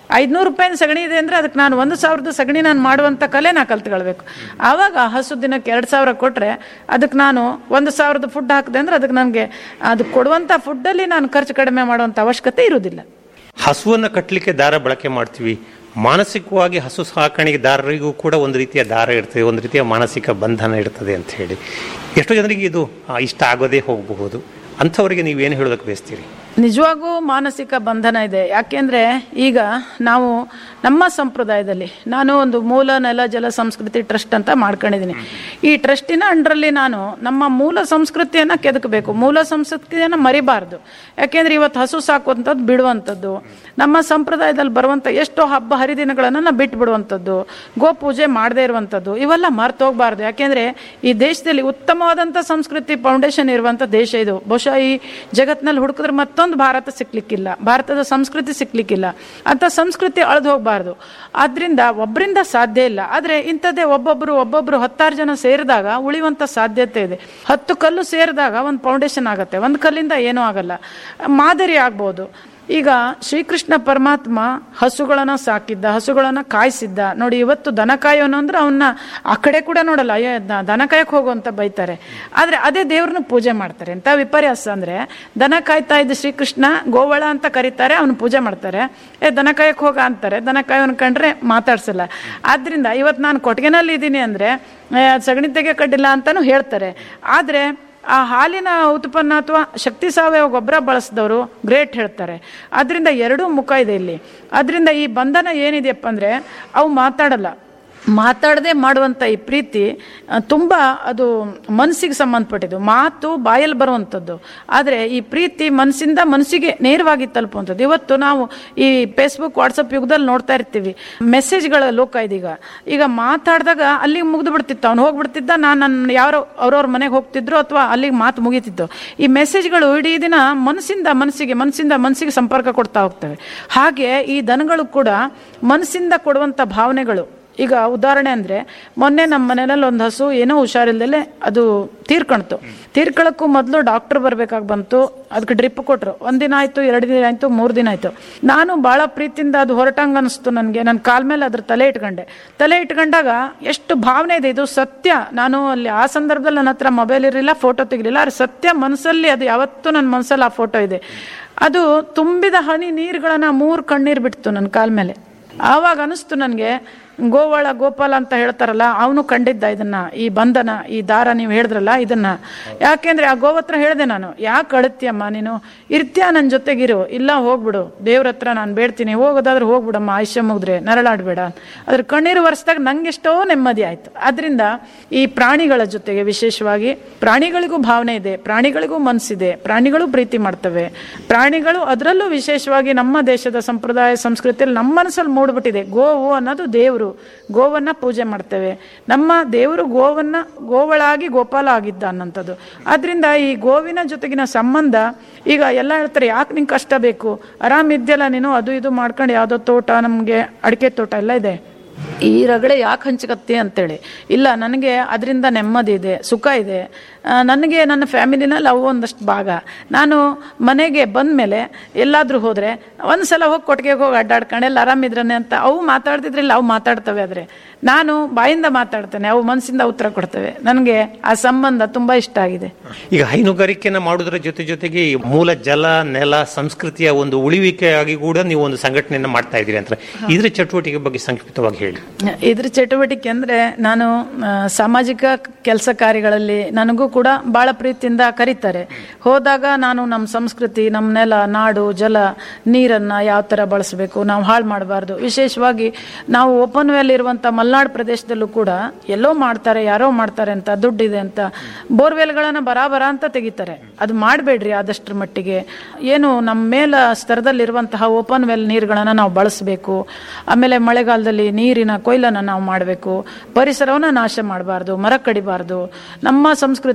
ಐದ್ನೂರು ರೂಪಾಯಿನ ಸಗಣಿ ಇದೆ ಅಂದ್ರೆ ಅದಕ್ಕೆ ನಾನು ಒಂದು ಸಾವಿರದ ಸಗಣಿ ನಾನು ಮಾಡುವಂತ ಕಲೆ ನಾ ಕಲ್ತ್ಕೊಳ್ಬೇಕು ಆವಾಗ ಹಸು ದಿನಕ್ಕೆ ಎರಡು ಸಾವಿರ ಕೊಟ್ರೆ ಅದಕ್ಕೆ ನಾನು ಒಂದು ಸಾವಿರದ ಫುಡ್ ಹಾಕಿದೆ ಅಂದ್ರೆ ಅದಕ್ಕೆ ನನಗೆ ಅದು ಕೊಡುವಂತ ಫುಡ್ಡಲ್ಲಿ ನಾನು ಖರ್ಚು ಕಡಿಮೆ ಮಾಡುವಂತ ಅವಶ್ಯಕತೆ ಇರುವುದಿಲ್ಲ ಹಸುವನ್ನ ಕಟ್ಟಲಿಕ್ಕೆ ದಾರ ಬಳಕೆ ಮಾಡ್ತೀವಿ ಮಾನಸಿಕವಾಗಿ ಹಸು ಸಾಕಾಣಿಕೆದಾರರಿಗೂ ಕೂಡ ಒಂದು ರೀತಿಯ ದಾರ ಇರ್ತದೆ ಒಂದು ರೀತಿಯ ಮಾನಸಿಕ ಬಂಧನ ಇರ್ತದೆ ಅಂತ ಹೇಳಿ ಎಷ್ಟೋ ಜನರಿಗೆ ಇದು ಆ, ಇಷ್ಟ ಆಗೋದೇ ಹೋಗಬಹುದು ಅಂಥವರಿಗೆ ನೀವೇನು ಹೇಳೋದಕ್ಕೆ ಬಯಸ್ತೀರಿ ನಿಜವಾಗೂ ಮಾನಸಿಕ ಬಂಧನ ಇದೆ ಯಾಕೆಂದ್ರೆ ಈಗ ನಾವು ನಮ್ಮ ಸಂಪ್ರದಾಯದಲ್ಲಿ ನಾನು ಒಂದು ಮೂಲ ನೆಲ ಜಲ ಸಂಸ್ಕೃತಿ ಟ್ರಸ್ಟ್ ಅಂತ ಮಾಡ್ಕೊಂಡಿದ್ದೀನಿ ಈ ಟ್ರಸ್ಟಿನ ಅಂಡರಲ್ಲಿ ನಾನು ನಮ್ಮ ಮೂಲ ಸಂಸ್ಕೃತಿಯನ್ನ ಕೆದಕಬೇಕು ಮೂಲ ಸಂಸ್ಕೃತಿಯನ್ನ ಮರಿಬಾರ್ದು ಯಾಕೆಂದ್ರೆ ಇವತ್ತು ಹಸು ಸಾಕುವಂಥದ್ದು ಬಿಡುವಂಥದ್ದು ನಮ್ಮ ಸಂಪ್ರದಾಯದಲ್ಲಿ ಬರುವಂಥ ಎಷ್ಟೋ ಹಬ್ಬ ಹರಿದಿನಗಳನ್ನು ನಾವು ಬಿಟ್ಟು ಬಿಡುವಂಥದ್ದು ಗೋ ಪೂಜೆ ಮಾಡದೇ ಇರುವಂಥದ್ದು ಇವೆಲ್ಲ ಮರ್ತು ಹೋಗ್ಬಾರ್ದು ಯಾಕೆಂದ್ರೆ ಈ ದೇಶದಲ್ಲಿ ಉತ್ತಮವಾದಂಥ ಸಂಸ್ಕೃತಿ ಫೌಂಡೇಶನ್ ಇರುವಂಥ ದೇಶ ಇದು ಬಹುಶಃ ಈ ಜಗತ್ತಿನಲ್ಲಿ ಹುಡುಕಿದ್ರೆ ಮತ್ತೊಂದು ಭಾರತ ಸಿಕ್ಲಿಕ್ಕಿಲ್ಲ ಭಾರತದ ಸಂಸ್ಕೃತಿ ಸಿಕ್ಲಿಕ್ಕಿಲ್ಲ ಅಂತ ಸಂಸ್ಕೃತಿ ಅಳೆದು ಹೋಗಬಾರ್ದು ಆದ್ರಿಂದ ಒಬ್ಬರಿಂದ ಸಾಧ್ಯ ಇಲ್ಲ ಆದ್ರೆ ಇಂಥದ್ದೇ ಒಬ್ಬೊಬ್ರು ಒಬ್ಬೊಬ್ರು ಹತ್ತಾರು ಜನ ಸೇರಿದಾಗ ಉಳಿಯುವಂತ ಸಾಧ್ಯತೆ ಇದೆ ಹತ್ತು ಕಲ್ಲು ಸೇರಿದಾಗ ಒಂದು ಫೌಂಡೇಶನ್ ಆಗುತ್ತೆ ಒಂದು ಕಲ್ಲಿಂದ ಏನೂ ಆಗಲ್ಲ ಮಾದರಿ ಆಗ್ಬೋದು ಈಗ ಶ್ರೀಕೃಷ್ಣ ಪರಮಾತ್ಮ ಹಸುಗಳನ್ನ ಸಾಕಿದ್ದ ಹಸುಗಳನ್ನ ಕಾಯಿಸಿದ್ದ ನೋಡಿ ಇವತ್ತು ದನ ಕಾಯೋನು ಅಂದ್ರೆ ಅವನ್ನ ಆ ಕಡೆ ಕೂಡ ನೋಡಲ್ಲ ಅಯ್ಯೋ ದ- ದನ ಕಾಯಕ್ ಹೋಗು ಅಂತ ಬೈತಾರೆ ಆದ್ರೆ ಅದೇ ದೇವ್ರನ್ನ ಪೂಜೆ ಮಾಡ್ತಾರೆ ಎಂತ ವಿಪರ್ಯಾಸ ಅಂದ್ರೆ ದನ ಕಾಯ್ತಾ ಇದ್ದ ಶ್ರೀಕೃಷ್ಣ ಗೋವಳ ಅಂತ ಕರೀತಾರೆ ಅವನು ಪೂಜೆ ಮಾಡ್ತಾರೆ ಏ ದನ ಕಾಯಕ್ ಹೋಗ ಅಂತಾರೆ ದನ ಕಾಯೋನ್ ಕಂಡ್ರೆ ಮಾತಾಡ್ಸಲ್ಲ ಆದ್ರಿಂದ ಇವತ್ತು ನಾನು ಕೊಟ್ಟಿಗೆನಲ್ಲಿ ಇದ್ದೀನಿ ಅಂದ್ರೆ ಏ, ಅದ್ ಸಗಣಿ ತೆಗೆ ಕಡ್ಡಿಲ್ಲ ಅಂತಾನು ಹೇಳ್ತಾರೆ ಆದ್ರೆ ಆ ಹಾಲಿನ ಉತ್ಪನ್ನ ಅಥವಾ ಶಕ್ತಿ ಸಾವಯವ ಗೊಬ್ಬರ ಬಳಸಿದವರು ಗ್ರೇಟ್ ಹೇಳ್ತಾರೆ ಅದರಿಂದ ಎರಡೂ ಮುಖ ಇದೆ ಇಲ್ಲಿ ಅದರಿಂದ ಈ ಬಂಧನ ಏನಿದೆಯಪ್ಪ ಅಂದ್ರೆ ಅವು ಮಾತಾಡಲ್ಲ ಮಾತಾಡದೆ ಮಾಡುವಂಥ ಈ ಪ್ರೀತಿ ಆ, ತುಂಬ ಅದು ಮನಸ್ಸಿಗೆ ಸಂಬಂಧಪಟ್ಟಿದ್ದು ಮಾತು ಬಾಯಲ್ಲಿ ಬರುವಂಥದ್ದು ಆದರೆ ಈ ಪ್ರೀತಿ ಮನಸ್ಸಿಂದ ಮನಸ್ಸಿಗೆ ನೇರವಾಗಿ ತಲುಪುವಂಥದ್ದು ಇವತ್ತು ನಾವು ಈ ಫೇಸ್ಬುಕ್ ವಾಟ್ಸಪ್ ಯುಗದಲ್ಲಿ ನೋಡ್ತಾ ಇರ್ತೀವಿ ಮೆಸೇಜ್ಗಳ ಲೋಕ ಇದೀಗ ಈಗ ಮಾತಾಡಿದಾಗ ಅಲ್ಲಿಗೆ ಮುಗಿದು ಬಿಡ್ತಿತ್ತು ಅವ್ನು ಹೋಗ್ಬಿಡ್ತಿದ್ದ ನಾನು ನನ್ನ ಯಾರೋ ಅವ್ರವ್ರ ಮನೆಗೆ ಹೋಗ್ತಿದ್ರು ಅಥವಾ ಅಲ್ಲಿಗೆ ಮಾತು ಮುಗೀತಿತ್ತು ಈ ಮೆಸೇಜ್ಗಳು ಇಡೀ ದಿನ ಮನಸ್ಸಿಂದ ಮನಸ್ಸಿಗೆ ಮನಸ್ಸಿಂದ ಮನಸ್ಸಿಗೆ ಸಂಪರ್ಕ ಕೊಡ್ತಾ ಹೋಗ್ತವೆ ಹಾಗೆ ಈ ದನಗಳು ಕೂಡ ಮನಸ್ಸಿಂದ ಕೊಡುವಂಥ ಭಾವನೆಗಳು ಈಗ ಉದಾಹರಣೆ ಅಂದ್ರೆ ಮೊನ್ನೆ ನಮ್ಮ ಮನೆಯಲ್ಲಿ ಒಂದು ಹಸು ಏನೋ ಹುಷಾರಿಲ್ದಲೆ ಅದು ತೀರ್ಕೊಳ್ತು ತೀರ್ಕೊಳಕ್ಕೂ ಮೊದಲು ಡಾಕ್ಟರ್ ಬರ್ಬೇಕಾಗಿ ಬಂತು ಅದಕ್ಕೆ ಡ್ರಿಪ್ ಕೊಟ್ರು ಒಂದಿನ ಆಯ್ತು ಎರಡು ದಿನ ಆಯ್ತು ಮೂರು ದಿನ ಆಯ್ತು ನಾನು ಬಹಳ ಪ್ರೀತಿಯಿಂದ ಅದು ಹೊರಟಂಗ ಅನಿಸ್ತು ನನಗೆ ನನ್ನ ಕಾಲ್ ಮೇಲೆ ಅದ್ರ ತಲೆ ಇಟ್ಕೊಂಡೆ ತಲೆ ಇಟ್ಕೊಂಡಾಗ ಎಷ್ಟು ಭಾವನೆ ಇದೆ ಇದು ಸತ್ಯ ನಾನು ಅಲ್ಲಿ ಆ ಸಂದರ್ಭದಲ್ಲಿ ನನ್ನ ಹತ್ರ ಮೊಬೈಲ್ ಇರಲಿಲ್ಲ ಫೋಟೋ ತೆಗಿಲಿಲ್ಲ ಆದ್ರೆ ಸತ್ಯ ಮನಸ್ಸಲ್ಲಿ ಅದು ಯಾವತ್ತೂ ನನ್ನ ಮನಸ್ಸಲ್ಲಿ ಆ ಫೋಟೋ ಇದೆ ಅದು ತುಂಬಿದ ಹನಿ ನೀರುಗಳನ್ನ ಮೂರು ಕಣ್ಣೀರು ಬಿಡ್ತು ನನ್ನ ಕಾಲ್ ಮೇಲೆ ಆವಾಗ ಅನಿಸ್ತು ನನಗೆ ಗೋವಾಳ ಗೋಪಾಲ ಅಂತ ಹೇಳ್ತಾರಲ್ಲ ಅವನು ಕಂಡಿದ್ದ ಇದನ್ನ ಈ ಬಂಧನ ಈ ದಾರ ನೀವು ಹೇಳಿದ್ರಲ್ಲ ಇದನ್ನ ಯಾಕೆಂದ್ರೆ ಆ ಗೋವತ್ರ ಹೇಳಿದೆ ನಾನು ಯಾಕೆ ಅಳತ್ಯಮ್ಮ ನೀನು ಇರ್ತೀಯ ನನ್ನ ಜೊತೆಗಿರು ಇಲ್ಲ ಹೋಗ್ಬಿಡು ದೇವ್ರ ಹತ್ರ ನಾನು ಬೇಡ್ತೀನಿ ಹೋಗೋದಾದ್ರೆ ಹೋಗ್ಬಿಡಮ್ಮ ಆಯುಷ್ಯ ಮುಗಿದ್ರೆ ನರಳಾಡ್ಬೇಡ ಅದ್ರ ಕಣ್ಣೀರು ಒರೆಸಿದಾಗ ನಂಗೆಷ್ಟೋ ನೆಮ್ಮದಿ ಆಯ್ತು ಅದರಿಂದ ಈ ಪ್ರಾಣಿಗಳ ಜೊತೆಗೆ ವಿಶೇಷವಾಗಿ ಪ್ರಾಣಿಗಳಿಗೂ ಭಾವನೆ ಇದೆ ಪ್ರಾಣಿಗಳಿಗೂ ಮನಸ್ಸಿದೆ ಪ್ರಾಣಿಗಳು ಪ್ರೀತಿ ಮಾಡ್ತವೆ ಪ್ರಾಣಿಗಳು ಅದರಲ್ಲೂ ವಿಶೇಷವಾಗಿ ನಮ್ಮ ದೇಶದ ಸಂಪ್ರದಾಯ ಸಂಸ್ಕೃತಿಯಲ್ಲಿ ನಮ್ಮ ಮನಸ್ಸಲ್ಲಿ ಮೂಡ್ಬಿಟ್ಟಿದೆ ಗೋವು ಅನ್ನೋದು ದೇವರು ಗೋವನ್ನ ಪೂಜೆ ಮಾಡ್ತೇವೆ ನಮ್ಮ ದೇವರು ಗೋವನ್ನ ಗೋವಳಾಗಿ ಗೋಪಾಲ ಆಗಿದ್ದ ಅನ್ನೋಂಥದ್ದು ಆದ್ರಿಂದ ಈ ಗೋವಿನ ಜೊತೆಗಿನ ಸಂಬಂಧ ಈಗ ಎಲ್ಲ ಹೇಳ್ತಾರೆ ಯಾಕೆ ನಿಂಗೆ ಕಷ್ಟ ಬೇಕು ಆರಾಮಿದ್ಯಲ್ಲ ನೀನು ಅದು ಇದು ಮಾಡ್ಕೊಂಡು ಯಾವುದೋ ತೋಟ ನಮಗೆ ಅಡಿಕೆ ತೋಟ ಎಲ್ಲ ಇದೆ ಈ ರಗಳೆ ಯಾಕೆ ಹಂಚಕತ್ತಿ ಅಂತೇಳಿ ಇಲ್ಲ ನನಗೆ ಅದರಿಂದ ನೆಮ್ಮದಿ ಇದೆ ಸುಖ ಇದೆ ಆ, ನನಗೆ ನನ್ನ ಫ್ಯಾಮಿಲಿನಲ್ಲಿ ಅವು ಒಂದಷ್ಟು ಭಾಗ ನಾನು ಮನೆಗೆ ಬಂದ ಮೇಲೆ ಎಲ್ಲಾದ್ರೂ ಹೋದ್ರೆ ಒಂದ್ಸಲ ಹೋಗಿ ಕೊಟ್ಟಿಗೆಗೆ ಹೋಗಿ ಅಡ್ಡಾಡ್ಕೊಂಡು ಎಲ್ಲ ಆರಾಮಿದ್ರನೆ ಅಂತ ಅವು ಮಾತಾಡ್ತಿದ್ರಿಲ್ಲ ಅವು ಮಾತಾಡ್ತವೆ ಆದ್ರೆ ನಾನು ಬಾಯಿಂದ ಮಾತಾಡ್ತೇನೆ ಅವು ಮನಸ್ಸಿಂದ ಉತ್ತರ ಕೊಡ್ತವೆ ನನಗೆ ಆ ಸಂಬಂಧ ತುಂಬಾ ಇಷ್ಟ ಆಗಿದೆ ಈಗ ಹೈನುಗಾರಿಕೆನ ಮಾಡುವುದರ ಜೊತೆ ಜೊತೆಗೆ ಈ ಮೂಲ ಜಲ ನೆಲ ಸಂಸ್ಕೃತಿಯ ಒಂದು ಉಳಿವಿಕೆಯಾಗಿ ಕೂಡ ನೀವು ಒಂದು ಸಂಘಟನೆಯನ್ನ ಮಾಡ್ತಾ ಇದ್ದೀರಿ ಅಂತ ಇದ್ರ ಚಟುವಟಿಕೆ ಬಗ್ಗೆ ಸಂಕ್ಷಿಪ್ತವಾಗಿ ಹೇಳಿ ಇದ್ರ ಚಟುವಟಿಕೆ ಅಂದ್ರೆ ನಾನು ಆ, ಸಾಮಾಜಿಕ ಕೆಲಸ ಕಾರ್ಯಗಳಲ್ಲಿ ನನಗೂ ಕೂಡ ಬಹಳ ಪ್ರೀತಿಯಿಂದ ಕರೀತಾರೆ ಹೋದಾಗ ನಾನು ನಮ್ಮ ಸಂಸ್ಕೃತಿ ನಮ್ಮ ನೆಲ ನಾಡು ಜಲ ನೀರನ್ನ ಯಾವ ತರ ಬಳಸಬೇಕು ನಾವು ಹಾಳು ಮಾಡಬಾರ್ದು ವಿಶೇಷವಾಗಿ ನಾವು ಓಪನ್ ವೆಲ್ ಇರುವಂತ ಮಲ್ನಾಡು ಪ್ರದೇಶದಲ್ಲೂ ಕೂಡ ಎಲ್ಲೋ ಮಾಡ್ತಾರೆ ಯಾರೋ ಮಾಡ್ತಾರೆ ಅಂತ ದುಡ್ಡಿದೆ ಅಂತ ಬೋರ್ವೆಲ್ಗಳನ್ನ ಬರಾಬರ ಅಂತ ತೆಗಿತಾರೆ ಅದು ಮಾಡಬೇಡ್ರಿ ಆದಷ್ಟರ ಮಟ್ಟಿಗೆ ಏನು ನಮ್ಮ ಮೇಲ ಸ್ತರದಲ್ಲಿರುವಂತಹ ಓಪನ್ ವೆಲ್ ನೀರುಗಳನ್ನ ನಾವು ಬಳಸಬೇಕು ಆಮೇಲೆ ಮಳೆಗಾಲದಲ್ಲಿ ನೀರಿನ ಕೊಯ್ಲನ್ನ ನಾವು ಮಾಡಬೇಕು ಪರಿಸರವನ್ನ ನಾಶ ಮಾಡಬಾರ್ದು ಮರ ಕಡಿಬಾರ್ದು ನಮ್ಮ ಸಂಸ್ಕೃತಿ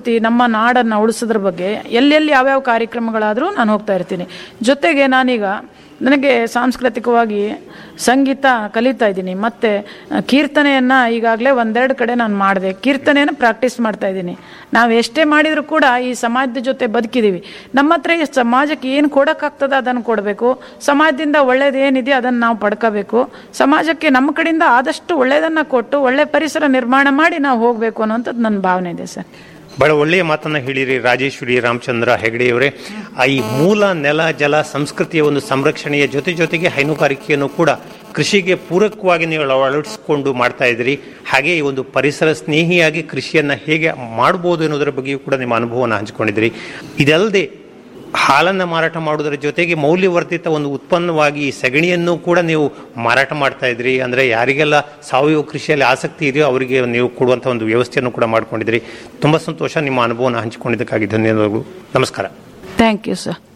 ಸಂಸ್ಕೃತಿ ನಮ್ಮ ನಾಡನ್ನು ಉಳಿಸೋದ್ರ ಬಗ್ಗೆ ಎಲ್ಲೆಲ್ಲಿ ಯಾವ್ಯಾವ ಕಾರ್ಯಕ್ರಮಗಳಾದರೂ ನಾನು ಹೋಗ್ತಾ ಇರ್ತೀನಿ ಜೊತೆಗೆ ನಾನೀಗ ನನಗೆ ಸಾಂಸ್ಕೃತಿಕವಾಗಿ ಸಂಗೀತ ಕಲಿತಾ ಇದ್ದೀನಿ ಮತ್ತು ಕೀರ್ತನೆಯನ್ನು ಈಗಾಗಲೇ ಒಂದೆರಡು ಕಡೆ ನಾನು ಮಾಡಿದೆ ಕೀರ್ತನೆಯನ್ನು ಪ್ರಾಕ್ಟೀಸ್ ಮಾಡ್ತಾ ಇದ್ದೀನಿ ನಾವು ಎಷ್ಟೇ ಮಾಡಿದರೂ ಕೂಡ ಈ ಸಮಾಜದ ಜೊತೆ ಬದುಕಿದ್ದೀವಿ ನಮ್ಮ ಹತ್ರ ಈ ಸಮಾಜಕ್ಕೆ ಏನು ಕೊಡೋಕ್ಕಾಗ್ತದೆ ಅದನ್ನು ಕೊಡಬೇಕು ಸಮಾಜದಿಂದ ಒಳ್ಳೇದು ಏನಿದೆ ಅದನ್ನು ನಾವು ಪಡ್ಕೋಬೇಕು ಸಮಾಜಕ್ಕೆ ನಮ್ಮ ಕಡೆಯಿಂದ ಆದಷ್ಟು ಒಳ್ಳೆಯದನ್ನು ಕೊಟ್ಟು ಒಳ್ಳೆ ಪರಿಸರ ನಿರ್ಮಾಣ ಮಾಡಿ ನಾವು ಹೋಗಬೇಕು ಅನ್ನೋಂಥದ್ದು ನನ್ನ ಭಾವನೆ ಇದೆ ಸರ್ ಬಹಳ ಒಳ್ಳೆಯ ಮಾತನ್ನ ಹೇಳಿರಿ ರಾಜೇಶ್ವರಿ ರಾಮಚಂದ್ರ ಹೆಗಡೆಯವರೇ ಆ ಈ ಮೂಲ ನೆಲ ಜಲ ಸಂಸ್ಕೃತಿಯ ಒಂದು ಸಂರಕ್ಷಣೆಯ ಜೊತೆ ಜೊತೆಗೆ ಹೈನುಗಾರಿಕೆಯನ್ನು ಕೂಡ ಕೃಷಿಗೆ ಪೂರಕವಾಗಿ ನೀವು ಅಳವಡಿಸಿಕೊಂಡು ಮಾಡ್ತಾ ಇದ್ದೀರಿ ಹಾಗೆ ಈ ಒಂದು ಪರಿಸರ ಸ್ನೇಹಿಯಾಗಿ ಕೃಷಿಯನ್ನ ಹೇಗೆ ಮಾಡ್ಬೋದು ಅನ್ನೋದರ ಬಗ್ಗೆಯೂ ಕೂಡ ನಿಮ್ಮ ಅನುಭವವನ್ನು ಹಂಚಿಕೊಂಡಿದ್ದೀರಿ ಇದಲ್ಲದೆ ಹಾಲನ್ನು ಮಾರಾಟ ಮಾಡೋದರ ಜೊತೆಗೆ ಮೌಲ್ಯವರ್ಧಿತ ಒಂದು ಉತ್ಪನ್ನವಾಗಿ ಈ ಸಗಣಿಯನ್ನು ಕೂಡ ನೀವು ಮಾರಾಟ ಮಾಡ್ತಾ ಇದ್ರಿ ಅಂದ್ರೆ ಯಾರಿಗೆಲ್ಲ ಸಾವಯವ ಕೃಷಿಯಲ್ಲಿ ಆಸಕ್ತಿ ಇದೆಯೋ ಅವರಿಗೆ ನೀವು ಕೊಡುವಂಥ ಒಂದು ವ್ಯವಸ್ಥೆಯನ್ನು ಕೂಡ ಮಾಡ್ಕೊಂಡಿದ್ರಿ ತುಂಬಾ ಸಂತೋಷ ನಿಮ್ಮ ಅನುಭವನ ಹಂಚಿಕೊಂಡಿದ್ದಕ್ಕಾಗಿ ಧನ್ಯವಾದಗಳು ನಮಸ್ಕಾರ ಥ್ಯಾಂಕ್ ಯು ಸರ್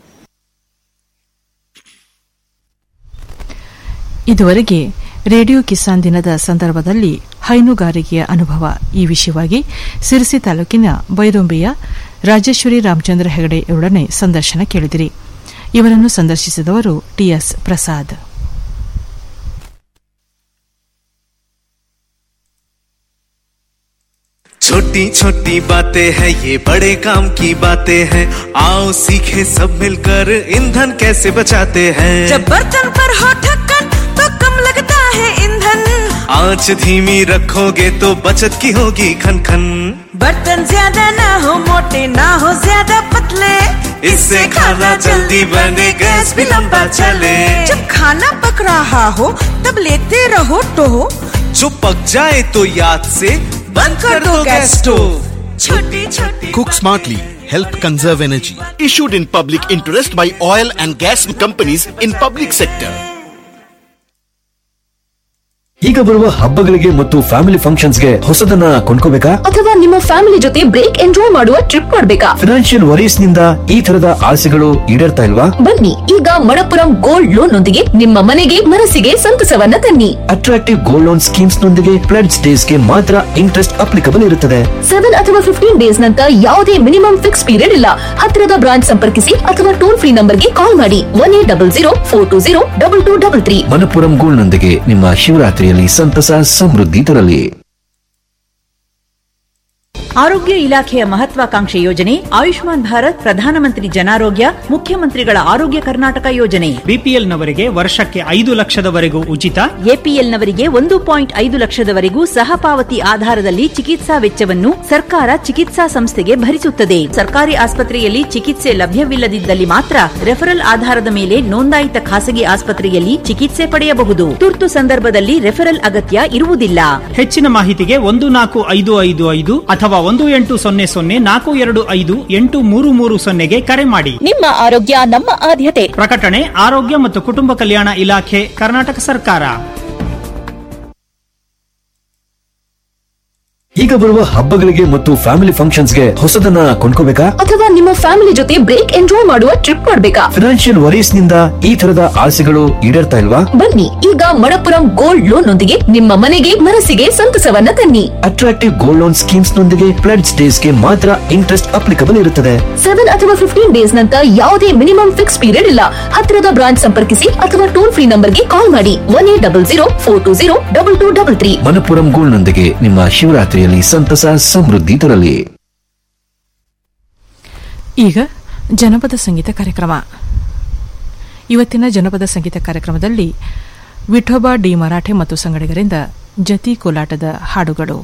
ಇದುವರೆಗೆ ರೇಡಿಯೋ ಕಿಸಾನ್ ದಿನದ ಸಂದರ್ಭದಲ್ಲಿ ಹೈನುಗಾರಿಕೆಯ ಅನುಭವ ಈ ವಿಷಯವಾಗಿ ಸಿರಸಿ ತಾಲೂಕಿನ ಬೈದೊಂಬೆಯ ರಾಜೇಶ್ವರಿ ರಾಮಚಂದ್ರ ಹೆಗಡೆ ಅವರೊಡನೆ ಸಂದರ್ಶನ ಕೇಳಿದಿರಿ ಇವರನ್ನು ಸಂದರ್ಶಿಸಿದವರು ಟಿಎಸ್ ಪ್ರಸಾದ್ छोटी छोटी बातें हैं ये बड़े काम की बातें हैं आओ सीखे सब मिलकर ईंधन कैसे बचाते हैं जब बर्तन पर हो ढक्कन तो कम लगता है ईंधन आंच धीमी रखोगे तो बचत की होगी खन खन बर्तन ज्यादा ना हो मोटे ना हो ज्यादा पतले इससे खाना जल्दी बने गैस भी लंबा चले जब खाना पक रहा हो तब लेते रहो टो जो पक जाए तो याद से बंद कर दो गैस स्टोव छोटी छोटी Cook smartly. Help conserve energy. Issued in public interest by oil and gas companies in public sector. ಈಗ ಬರುವ ಹಬ್ಬಗಳಿಗೆ ಮತ್ತು ಫ್ಯಾಮಿಲಿ ಫಂಕ್ಷನ್ಸ್ಗೆ ಹೊಸದನ್ನ ಕೊಂಡ್ಕೋಬೇಕಾ ಅಥವಾ ನಿಮ್ಮ ಫ್ಯಾಮಿಲಿ ಜೊತೆ ಬ್ರೇಕ್ ಎಂಜಾಯ್ ಮಾಡುವ ಟ್ರಿಪ್ ಮಾಡ್ಬೇಕಾ ಫಿನಾನ್ಷಿಯಲ್ ವರೀಸ್ ನಿಂದ ಈ ತರದ ಆಸೆಗಳು ಈಡೇರ್ತಾ ಇಲ್ವಾ ಬನ್ನಿ ಈಗ ಮಣಪುರಂ ಗೋಲ್ಡ್ ಲೋನ್ ನೊಂದಿಗೆ ನಿಮ್ಮ ಮನೆಗೆ ಮನಸ್ಸಿಗೆ ಸಂತಸವನ್ನ ತನ್ನಿ ಅಟ್ರಾಕ್ಟಿವ್ ಗೋಲ್ಡ್ ಲೋನ್ ಸ್ಕೀಮ್ಸ್ ನೊಂದಿಗೆ ಪ್ಲೆಡ್ಸ್ ಡೇಸ್ ಗೆ ಮಾತ್ರ ಇಂಟ್ರೆಸ್ಟ್ ಅಪ್ಲಿಕಬಲ್ ಇರುತ್ತದೆ ಸೆವೆನ್ ಅಥವಾ ಫಿಫ್ಟೀನ್ ಡೇಸ್ ನಂತರ ಯಾವುದೇ ಮಿನಿಮಮ್ ಫಿಕ್ಸ್ ಪೀರಿಯಡ್ ಇಲ್ಲ ಹತ್ತಿರದ ಬ್ರಾಂಚ್ ಸಂಪರ್ಕಿಸಿ ಅಥವಾ ಟೋಲ್ ಫ್ರೀ ನಂಬರ್ಗೆ ಕಾಲ್ ಮಾಡಿ one eight double zero four two zero double two double three Manappuram gold ನೊಂದಿಗೆ ನಿಮ್ಮ ಶಿವರಾತ್ರಿಯಲ್ಲಿ ಸಂತಸ ಸಮೃದ್ಧಿ ತರಲಿ ಆರೋಗ್ಯ ಇಲಾಖೆಯ ಮಹತ್ವಾಕಾಂಕ್ಷೆ ಯೋಜನೆ ಆಯುಷ್ಮಾನ್ ಭಾರತ್ ಪ್ರಧಾನಮಂತ್ರಿ ಜನಾರೋಗ್ಯ ಮುಖ್ಯಮಂತ್ರಿಗಳ ಆರೋಗ್ಯ ಕರ್ನಾಟಕ ಯೋಜನೆ ಬಿಪಿಎಲ್ನವರಿಗೆ ವರ್ಷಕ್ಕೆ ಐದು ಲಕ್ಷದವರೆಗೂ ಉಚಿತ ಎಪಿಎಲ್ನವರಿಗೆ ಒಂದು ಪಾಯಿಂಟ್ ಐದು ಲಕ್ಷದವರೆಗೂ ಸಹಪಾವತಿ ಆಧಾರದಲ್ಲಿ ಚಿಕಿತ್ಸಾ ವೆಚ್ಚವನ್ನು ಸರ್ಕಾರ ಚಿಕಿತ್ಸಾ ಸಂಸ್ಥೆಗೆ ಭರಿಸುತ್ತದೆ ಸರ್ಕಾರಿ ಆಸ್ಪತ್ರೆಯಲ್ಲಿ ಚಿಕಿತ್ಸೆ ಲಭ್ಯವಿಲ್ಲದಿದ್ದಲ್ಲಿ ಮಾತ್ರ ರೆಫರಲ್ ಆಧಾರದ ಮೇಲೆ ನೋಂದಾಯಿತ ಖಾಸಗಿ ಆಸ್ಪತ್ರೆಯಲ್ಲಿ ಚಿಕಿತ್ಸೆ ಪಡೆಯಬಹುದು ತುರ್ತು ಸಂದರ್ಭದಲ್ಲಿ ರೆಫರಲ್ ಅಗತ್ಯ ಇರುವುದಿಲ್ಲ ಹೆಚ್ಚಿನ ಮಾಹಿತಿಗೆ ಒಂದು ನಾಲ್ಕು ಐದು ಐದು ಐದು ಅಥವಾ ಒಂದು ಎಂಟು ಸೊನ್ನೆ ಸೊನ್ನೆ ನಾಲ್ಕು ಎರಡು ಐದು ಎಂಟು ಮೂರು ಮೂರು ಸೊನ್ನೆಗೆ ಕರೆ ಮಾಡಿ ನಿಮ್ಮ ಆರೋಗ್ಯ ನಮ್ಮ ಆದ್ಯತೆ ಪ್ರಕಟಣೆ ಆರೋಗ್ಯ ಮತ್ತು ಕುಟುಂಬ ಕಲ್ಯಾಣ ಇಲಾಖೆ ಕರ್ನಾಟಕ ಸರ್ಕಾರ ಈಗ ಬರುವ ಹಬ್ಬಗಳಿಗೆ ಮತ್ತು ಫ್ಯಾಮಿಲಿ ಫಂಕ್ಷನ್ಸ್ಗೆ ಹೊಸದನ್ನ ಕೊಂಡ್ಕೋಬೇಕಾ ಅಥವಾ ನಿಮ್ಮ ಫ್ಯಾಮಿಲಿ ಜೊತೆ ಬ್ರೇಕ್ ಎಂಜಾಯ್ ಮಾಡುವ ಟ್ರಿಪ್ ಮಾಡ್ಬೇಕಾ ಫಿನಾನ್ಷಿಯಲ್ ವರೀಸ್ ನಿಂದ ಈ ತರದ ಆಸೆಗಳು ಈಡೇರ್ತಾ ಇಲ್ವಾ ಬನ್ನಿ ಈಗ ಮಣಪುರಂ ಗೋಲ್ಡ್ ಲೋನ್ ನೊಂದಿಗೆ ನಿಮ್ಮ ಮನೆಗೆ ಮನಸ್ಸಿಗೆ ಸಂತಸವನ್ನ ತನ್ನಿ ಅಟ್ರಾಕ್ಟಿವ್ ಗೋಲ್ಡ್ ಲೋನ್ ಸ್ಕೀಮ್ಸ್ ನೊಂದಿಗೆ ಪ್ಲೆಡ್ಸ್ ಡೇಸ್ ಗೆ ಮಾತ್ರ ಇಂಟ್ರೆಸ್ಟ್ ಅಪ್ಲಿಕಬಲ್ ಇರುತ್ತದೆ ಸೆವೆನ್ ಅಥವಾ ಫಿಫ್ಟೀನ್ ಡೇಸ್ ನಂತರ ಯಾವುದೇ ಮಿನಿಮಮ್ ಫಿಕ್ಸ್ ಪೀರಿಯಡ್ ಇಲ್ಲ ಹತ್ತಿರದ ಬ್ರಾಂಚ್ ಸಂಪರ್ಕಿಸಿ ಅಥವಾ ಟೋಲ್ ಫ್ರೀ ನಂಬರ್ಗೆ ಕಾಲ್ ಮಾಡಿ one eight double zero four two zero double two double three Manappuram gold ನೊಂದಿಗೆ ನಿಮ್ಮ ಶಿವರಾತ್ರಿಯಲ್ಲಿ ಸಂತಸ ಸಮೃದ್ಧಿ ತರಲಿ ಈಗ ಜನಪದ ಸಂಗೀತ ಕಾರ್ಯಕ್ರಮ ಇವತ್ತಿನ ಜನಪದ ಸಂಗೀತ ಕಾರ್ಯಕ್ರಮದಲ್ಲಿ ವಿಠೋಬಾ ಡಿ ಮರಾಠೆ ಮತ್ತು ಸಂಗಡಿಗರಿಂದ ಜತಿ ಕೋಲಾಟದ ಹಾಡುಗಳು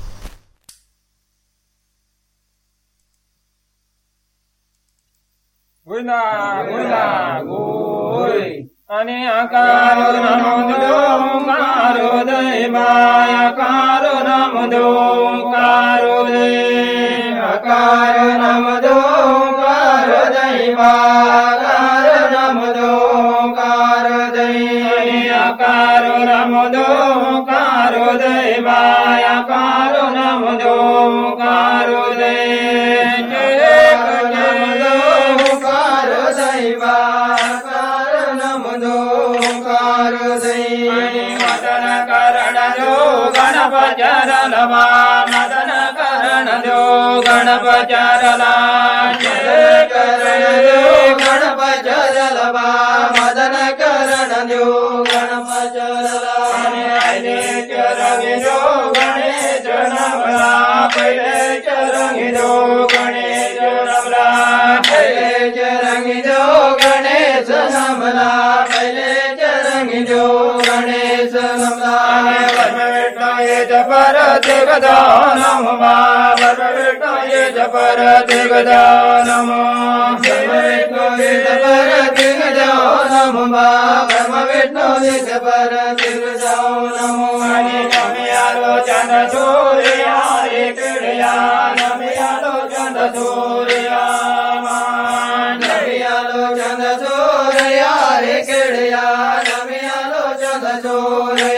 आणि आकारो नमो कारो दैवाय कारो नमो कारो दे आकारो नमो कारो दैवाय नमो कारो दै आकारो नमो कारो दैवाय कारो नमो कारो दे कारो दैवा ಮದನ ಕರಣ ಜೋ ಗಣಪ ಜರಲವಾ ಮದನ ಕರಣ ಜೋ ಗಣಪ ಚರಲ ಕರಣದು ಗಣಪ ಚರಲ ಬಾ ಮದನ ಕರಣದು ಗಣಪ ಚರಲ ಚರಂಗಿದೋ ಗಣೇಶ ನಮಲ ಪೈಲೆ ಚರಂಗಿದೋ ಗಣೇಶ ನಮಲ ಪೈಲೆ ಚರಂಗಿದೋ ಗಣೇಶ ನಮಲ ಪೈಲೆ ಚರಂಗಿದೋ ಗಣೇಶ ನಮಲ ಜಪರ ದೇವದ ನಮ ಬರ್ಬೇಕ ಜಪರ ದೇವದ ನಮ ಜಪರ ದೇವದ ನಮ ಬ್ರಹ್ಮ ವಿಷ್ಣು ಜಪರ ದೇವದ ನಮೋ ನಮಯಾಲೋ ಚಂದ ಸೂರ್ಯ ರೇ ಕಿಡಯ ನಮಯಾಲೋ ಚಂದ ಸೂರ್ಯ ನಮಯಾಲೋ ಚಂದ ಸೂರ್ಯ ರೇ ಕಿಡಯ ನಮಯಾಲೋ ಚಂದ ಸೂರ್ಯ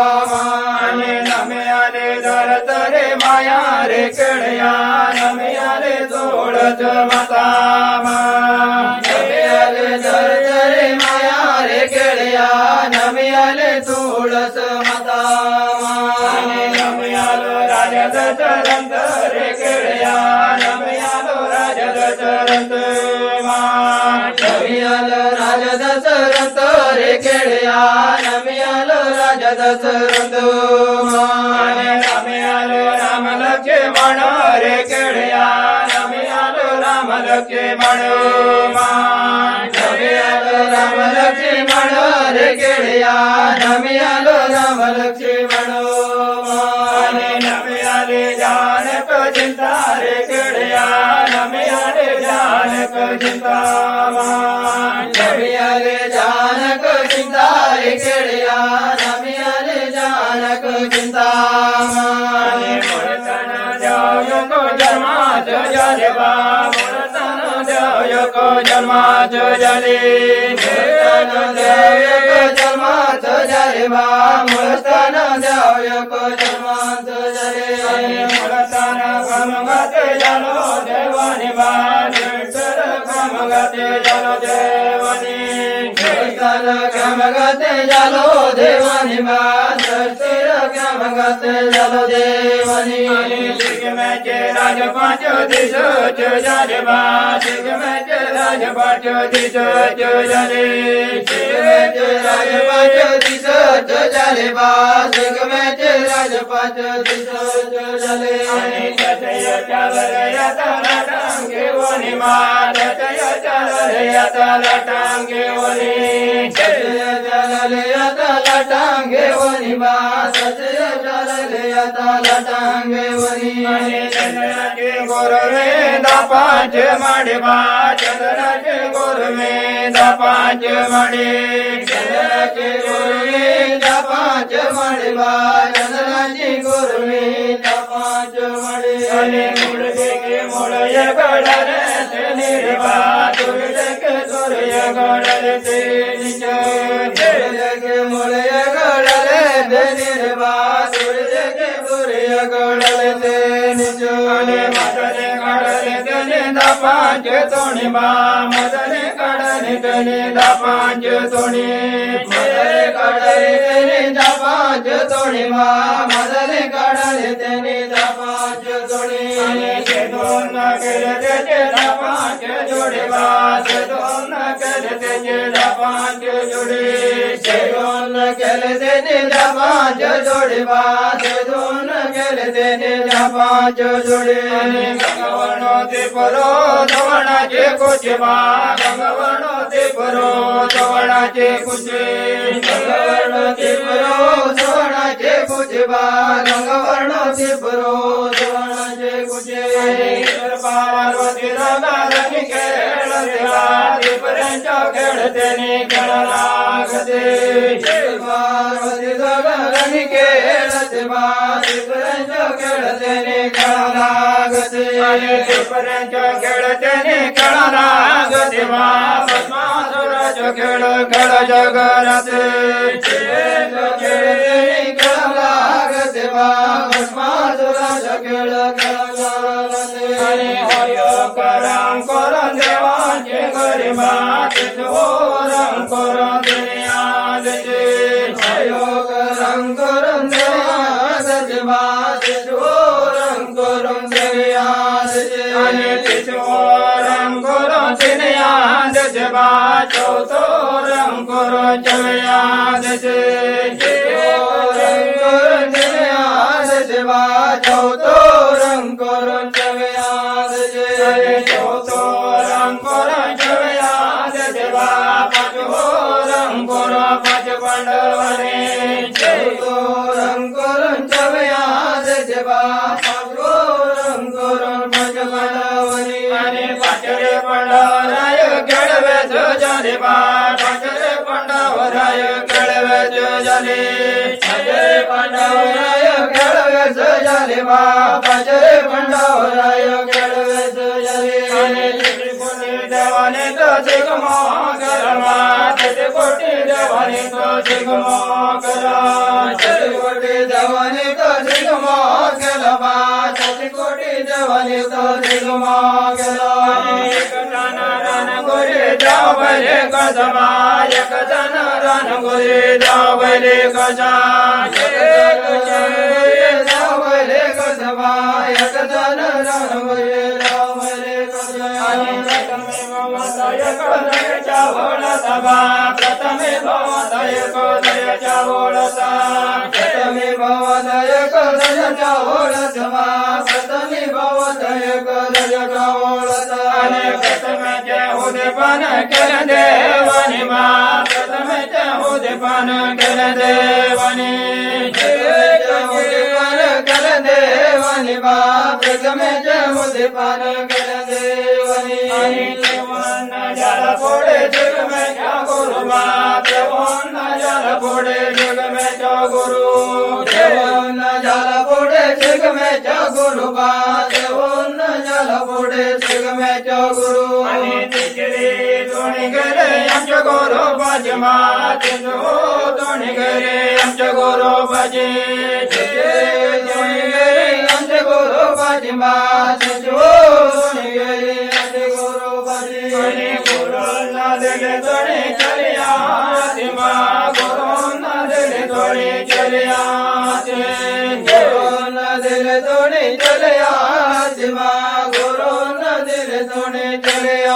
ನಮಯಾಲೆ ದರ ತರೆ ಮಾಯಾ ರೇ ಕಿಡಯ ನಮಯಾಲೆ ತೋಳದ ಮತಾ ನಮಯಾಲೆ ದರ ತರೆ ಮಾಯಾ ರೇ ಕಿಡಯ ನಮಯಾಲೆ ತೋಳಸ ಮತಾ ನಮಯಾಲು ರಾಜದ ಚರಂತ ರೇ ಕಿಡಯ ನಮಯಾಲು ರಾಜದ ಚರಂತ ನಮಿಯಾಲು ರಾಜದ ಸರಂತ ರೇ ಕಿಡಯ ನಮಿಯಾಲು ರಾಜದ ಸರಂತ ನಮಿಯಾಲು ರಾಮ ಲಕ್ಷ್ಮಣ ರೇ ಕಿಡಯ ನಮಿಯಾಲು ರಾಮ ಲಕ್ಷ್ಮಣ ನಮಿಯಾಲು ರಾಮ ಲಕ್ಷ್ಮಣ ರೇ ಕಿಡಯ ನಮಿಯಾಲು ರಾಮ ಲಕ್ಷ್ಮಣ ನಮಿಯಾಲೆ ಜಾನಕ ಚಿಂತಾ ರೇ ಕಿಡಯ ನಮಿಯಾಲೆ ಜಾನಕ ಚಿಂತಾ ನಮಿಯಾಲೆ ಜಾನಕ ಚಿಂತಾ ರೇ ಕಿಡಯ ನಮಿಯಾಲೆ ಜಾನಕ ಚಿಂತಾ ಮುರತನ ಜಾಯಕ ಜನ್ಮ ಜಲೆ ಬಾ ಮುರತನ ಜಾಯಕ ಜನ್ಮ ಜಲೆ ಮುರತನ ಜಾಯಕ ಜನ್ಮ ಜಲೆ ಬಾ ಮುರತನ ಜಾಯಕ ಜನ್ಮ ಜಲೆ ಮುರತನ ಕಮಗತೆ ಜಲೋ ದೇವನಿ ಬಾ ಜಠರ ಕಮಗತೆ ಜಲೋ ದೇವನಿ ಮುರತನ ಕಮಗತೆ ಜಲೋ ದೇವನಿ ಬಾ ಜಠರ ಕಮಗತೆ ಜಲೋ ದೇವನಿ ಸಿಗ में राज पांच दिश जो जाने बा सिग में राज पांच दिश जो जाने सिग में राज पांच दिश जो जाने बा सिग में राज पांच दिश जो जाने जय चल रे तला टांगे वनी मा जय चल रे तला टांगे वनी जय चल रे तला टांगे वनी मा जय चल रे तला टांगे वनी ಚಂದ್ರನಾಗೆ ಗುರುವೇ ದಪಾಂಚ ಮಾಡಿ ಬಾ ಚಂದ್ರನಾಗೆ ಗುರುವೇ ದಪಾಂಚ ಮಾಡಿ ಚಂದ್ರನಾಗೆ ಗುರುವೇ ದಪಾಂಚ ಮಾಡಿ ಬಾ ಚಂದ್ರನಾಗೆ ಗುರುವೇ ದಪಾಂಚ ಮಾಡಿ ಮುಳುಗಿಗೆ ಮುಳೆಯ ಗಡರೆ ನಿರ್ಬಾ ದುರ್ಗಕ್ಕೆ ದುರ್ಯ ಗಡರೆ ನಿಜ ದುರ್ಗಕ್ಕೆ ಮುಳೆಯ ಗಡರೆ ನಿರ್ಬಾ ದುರ್ಗಕ್ಕೆ ದುರ್ಯ ಗಡರೆ ನಿಜ ಮದನೆ ಕಡಲೆ ತನೆ ದಪಾಂಚ ತೋಣಿ ಬಾ ಮದನೆ ಕಡಲೆ ತನೆ ದಪಾಂಚ ತೋಣಿ ಮದನೆ ಕಡಲೆ ತನೆ ದಪಾಂಚ ತೋಣಿ ಬಾ ಮದನೆ ಕಡಲೆ ತನೆ ದಪಾಂಚ ತೋಣಿ दोन करते जेला पांच जोड़े बात दोन करते जेला पांच जोड़े दोन करते जेला पांच जोड़े बात दोन करते जेला पांच जोड़े गंगवनो ते परो धवणा जे कुछ बा गंगवनो ते परो धवणा जे कुछ गंगवनो ते परो धवणा जे कुछ बा गंगवनो ते परो धवणा जे कुछ ಪಾರ್ವತಿ ರಂಗಿ ಕೇಳದೆ ಪರಂಚ ಕೇಳತೆ ನೀ ಕೇಳಲಾಗದೆ ಪಾರ್ವತಿ ರಂಗಿ ಕೇಳತೆ ಬಾರಿ ಪರಂಚ ಕೇಳತೆ ನೀ ಕೇಳಲಾಗದೆ ಪರಂಚ ಕೇಳತೆ ನೀ ಕೇಳಲಾಗದೆ ಬಾ ಪದ್ಮಾಸುರ ಕೇಳ ಕೇಳ ಜಗರತೆ ಕೇಳತೆ ನೀ ಕೇಳಲಾಗದೆ ಬಾ ಪದ್ಮಾಸುರ ಕೇಳ ಕೇಳಲಾಗದೆ करम कर देवाचे गरिबात जोरम कर दुनियात करम कर देवात जोरम कर दुनियात देवा चौथोरं कुरु चवयाद देवा चौथोरं कुरु चवयाद चौथोरं कुरु चवयाद देवा पचोरं कुरु पच पंडवने चौथोरं कुरु चवयाद देवा पचोरं कुरु पच पंडवने अरे पचरे पंडवराय केळवे जोजने बा पचरे पंडवराय केळवे जोजने पचरे पंडवराय केळवे जोजने बा पचरे पंडवराय केळवे जोजने अरे त्रिपुटी देवाने तो जिगमो करमा त्रिपुटी देवाने तो जिगमो करा त्रिपुटी देवाने तो जिगमो करमा त्रिपुटी देवाने तो जिगमो करा गोरे जाओ बले कसमा एक जन रन गोरे जाओ बले कसा जाओ बले कसमा एक जन रन गोरे जाओ बले प्रथमे भवदय कोदय चावोळसा प्रथमे भवदय कोदय चावोळसा प्रथमे भवदय कोदय चावोळसा प्रथमे जय उदयपन केल देवनि मा प्रथमे जय उदयपन केल देवनि जय उदयपन केल देवनि मा प्रथमे जय उदयपन केल देवनि जल फोड़े जग में क्या गुरु मा देवन जल फोड़े जग में क्या गुरु देवन जल फोड़े जग में क्या गुरु मा देवन जल फोड़े जग में क्या गुरु तिजरे दोणी गरे आमच्या गुरु भजमा तिजो दोणी गरे आमच्या गुरु भजे दोणी गरे आमच्या गुरु भजमा तिजो दोणी गरे आमच्या गुरु भजे गुरु ना दिले दोणी चलिया तिमा गुरु ना दिले दोणी चलिया गुरु ना दिले दोणी चलिया तिमा गुरु ना दिले दोणी चलिया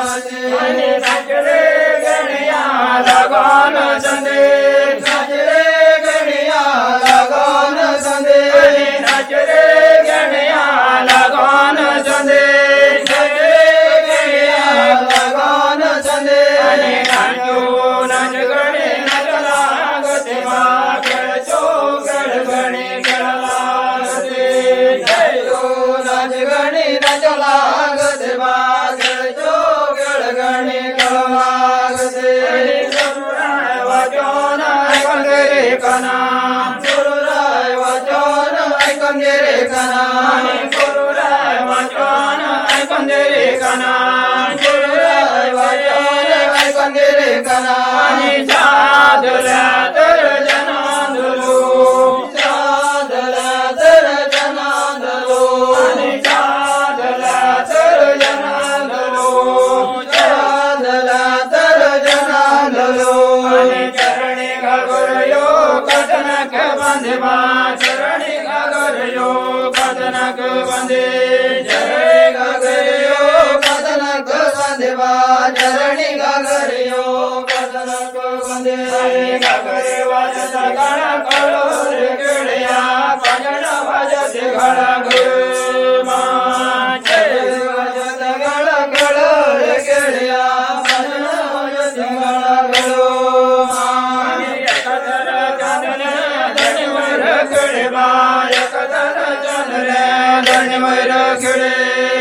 नाचरे गणिया लगन संदे नाचरे गणिया लगन संदे नाचरे गणिया लगन संदे नाचरे गणिया लगन संदे नाचो नाच गणे नाच लागते मा खेळचो गण गणे खेळ लागते नाचो नाच गणे नाच लागते मा खेळचो गण गणे खेळ लागते गुरुराय वचन ऐकून रे कना गुरुराय वचन ऐकून रे कना गुरुराय वचन ऐकून रे कना गुरुराय वचन ऐकून रे कना साधल्या तर जनांदलो साधल्या तर जनांदलो साधल्या तर जनांदलो साधल्या तर जनांदलो चरणी घागरयो कथनक बांधवा चरणी घागरयो कथनक बांधे चरणी घागरयो कथनक बांधवा चरणी घागरयो कथनक बांधे घागरे वाजत गळा कळो रे गिळया भजन भजते घळा गुरु मा वाजत गळा कळो रे गिळया भजन भजते घळा गुरु मा एकतर चंदन धनिवर गिळे बा एकतर चंदन धनिवर गिळे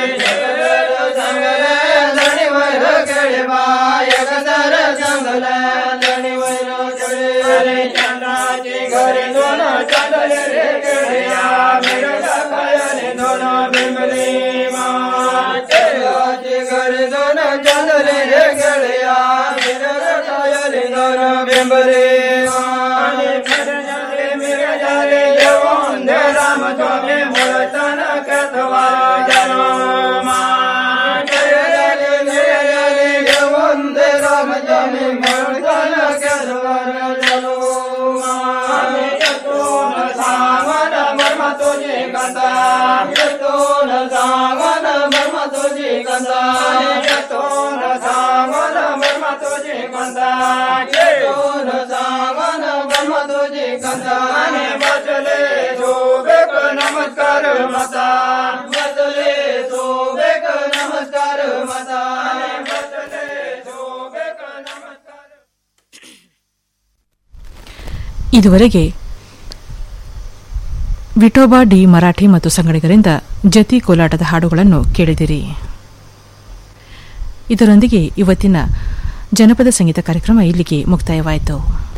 धनिवर गिळे बा एकतर चंदन धनिवर गिळे चंद्राची घरे दोन चंदन रे गिळया मिळता खायने दोन बिंबली मा चंद्राची घरे दोन चंदन रे गिळया मिळता खायने दोन बिंबली मिरजाले जेवण दे राम तुम्ही मुळतन कथवा जन्मा मिरजाले मिरजाले जेवण दे राम तुम्ही मुळतन कथवा जन्मा यतोन सावन मर्म तुझी कथा यतोन सावन मर्म तुझी कथा यतोन सावन मर्म दोन सावन ब्रह्म तुझी कंदाने बसले शोभेक नमस्कार मता बसले शोभेक नमस्कार मता बसले शोभेक नमस्कार ಇದುವರೆಗೆ ವಿಠೋಬಾ ಡಿ ಮರಾಠಿ ಮತ್ತು ಸಂಗಡಿಗರಿಂದ ಜತಿ ಕೋಲಾಟದ ಹಾಡುಗಳನ್ನು ಕೇಳಿದಿರಿ ಇದರೊಂದಿಗೆ ಇವತ್ತಿನ ಜನಪದ ಸಂಗೀತ ಕಾರ್ಯಕ್ರಮ ಇಲ್ಲಿಗೆ ಮುಕ್ತಾಯವಾಯಿತು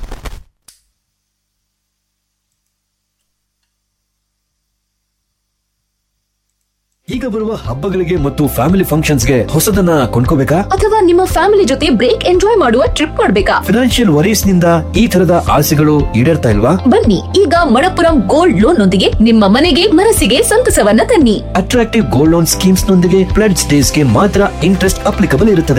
ಈಗ ಬರುವ ಹಬ್ಬಗಳಿಗೆ ಮತ್ತು ಫ್ಯಾಮಿಲಿ ಫಂಕ್ಷನ್ಸ್ಗೆ ಹೊಸದನ್ನ ಕೊಂಡ್ಕೋಬೇಕಾ ಅಥವಾ ನಿಮ್ಮ ಫ್ಯಾಮಿಲಿ ಜೊತೆ ಬ್ರೇಕ್ ಎಂಜಾಯ್ ಮಾಡುವ ಟ್ರಿಪ್ ಮಾಡ್ಬೇಕಾ ಫಿನಾನ್ಷಿಯಲ್ ವರೀಸ್ ನಿಂದ ಈ ತರದ ಆಸೆಗಳು ಈಡೇರ್ತಾ ಇಲ್ವಾ ಬನ್ನಿ ಈಗ ಮಣಪುರಂ ಗೋಲ್ಡ್ ಲೋನ್ ನೊಂದಿಗೆ ನಿಮ್ಮ ಮನೆಗೆ ಮನಸ್ಸಿಗೆ ಸಂತಸವನ್ನ ತನ್ನಿ ಅಟ್ರಾಕ್ಟಿವ್ ಗೋಲ್ಡ್ ಲೋನ್ ಸ್ಕೀಮ್ಸ್ ನೊಂದಿಗೆ ಫ್ಲಡ್ ಸ್ಟೇಸ್ಗೆ ಮಾತ್ರ ಇಂಟ್ರೆಸ್ಟ್ ಅಪ್ಲಿಕಬಲ್ ಇರುತ್ತದೆ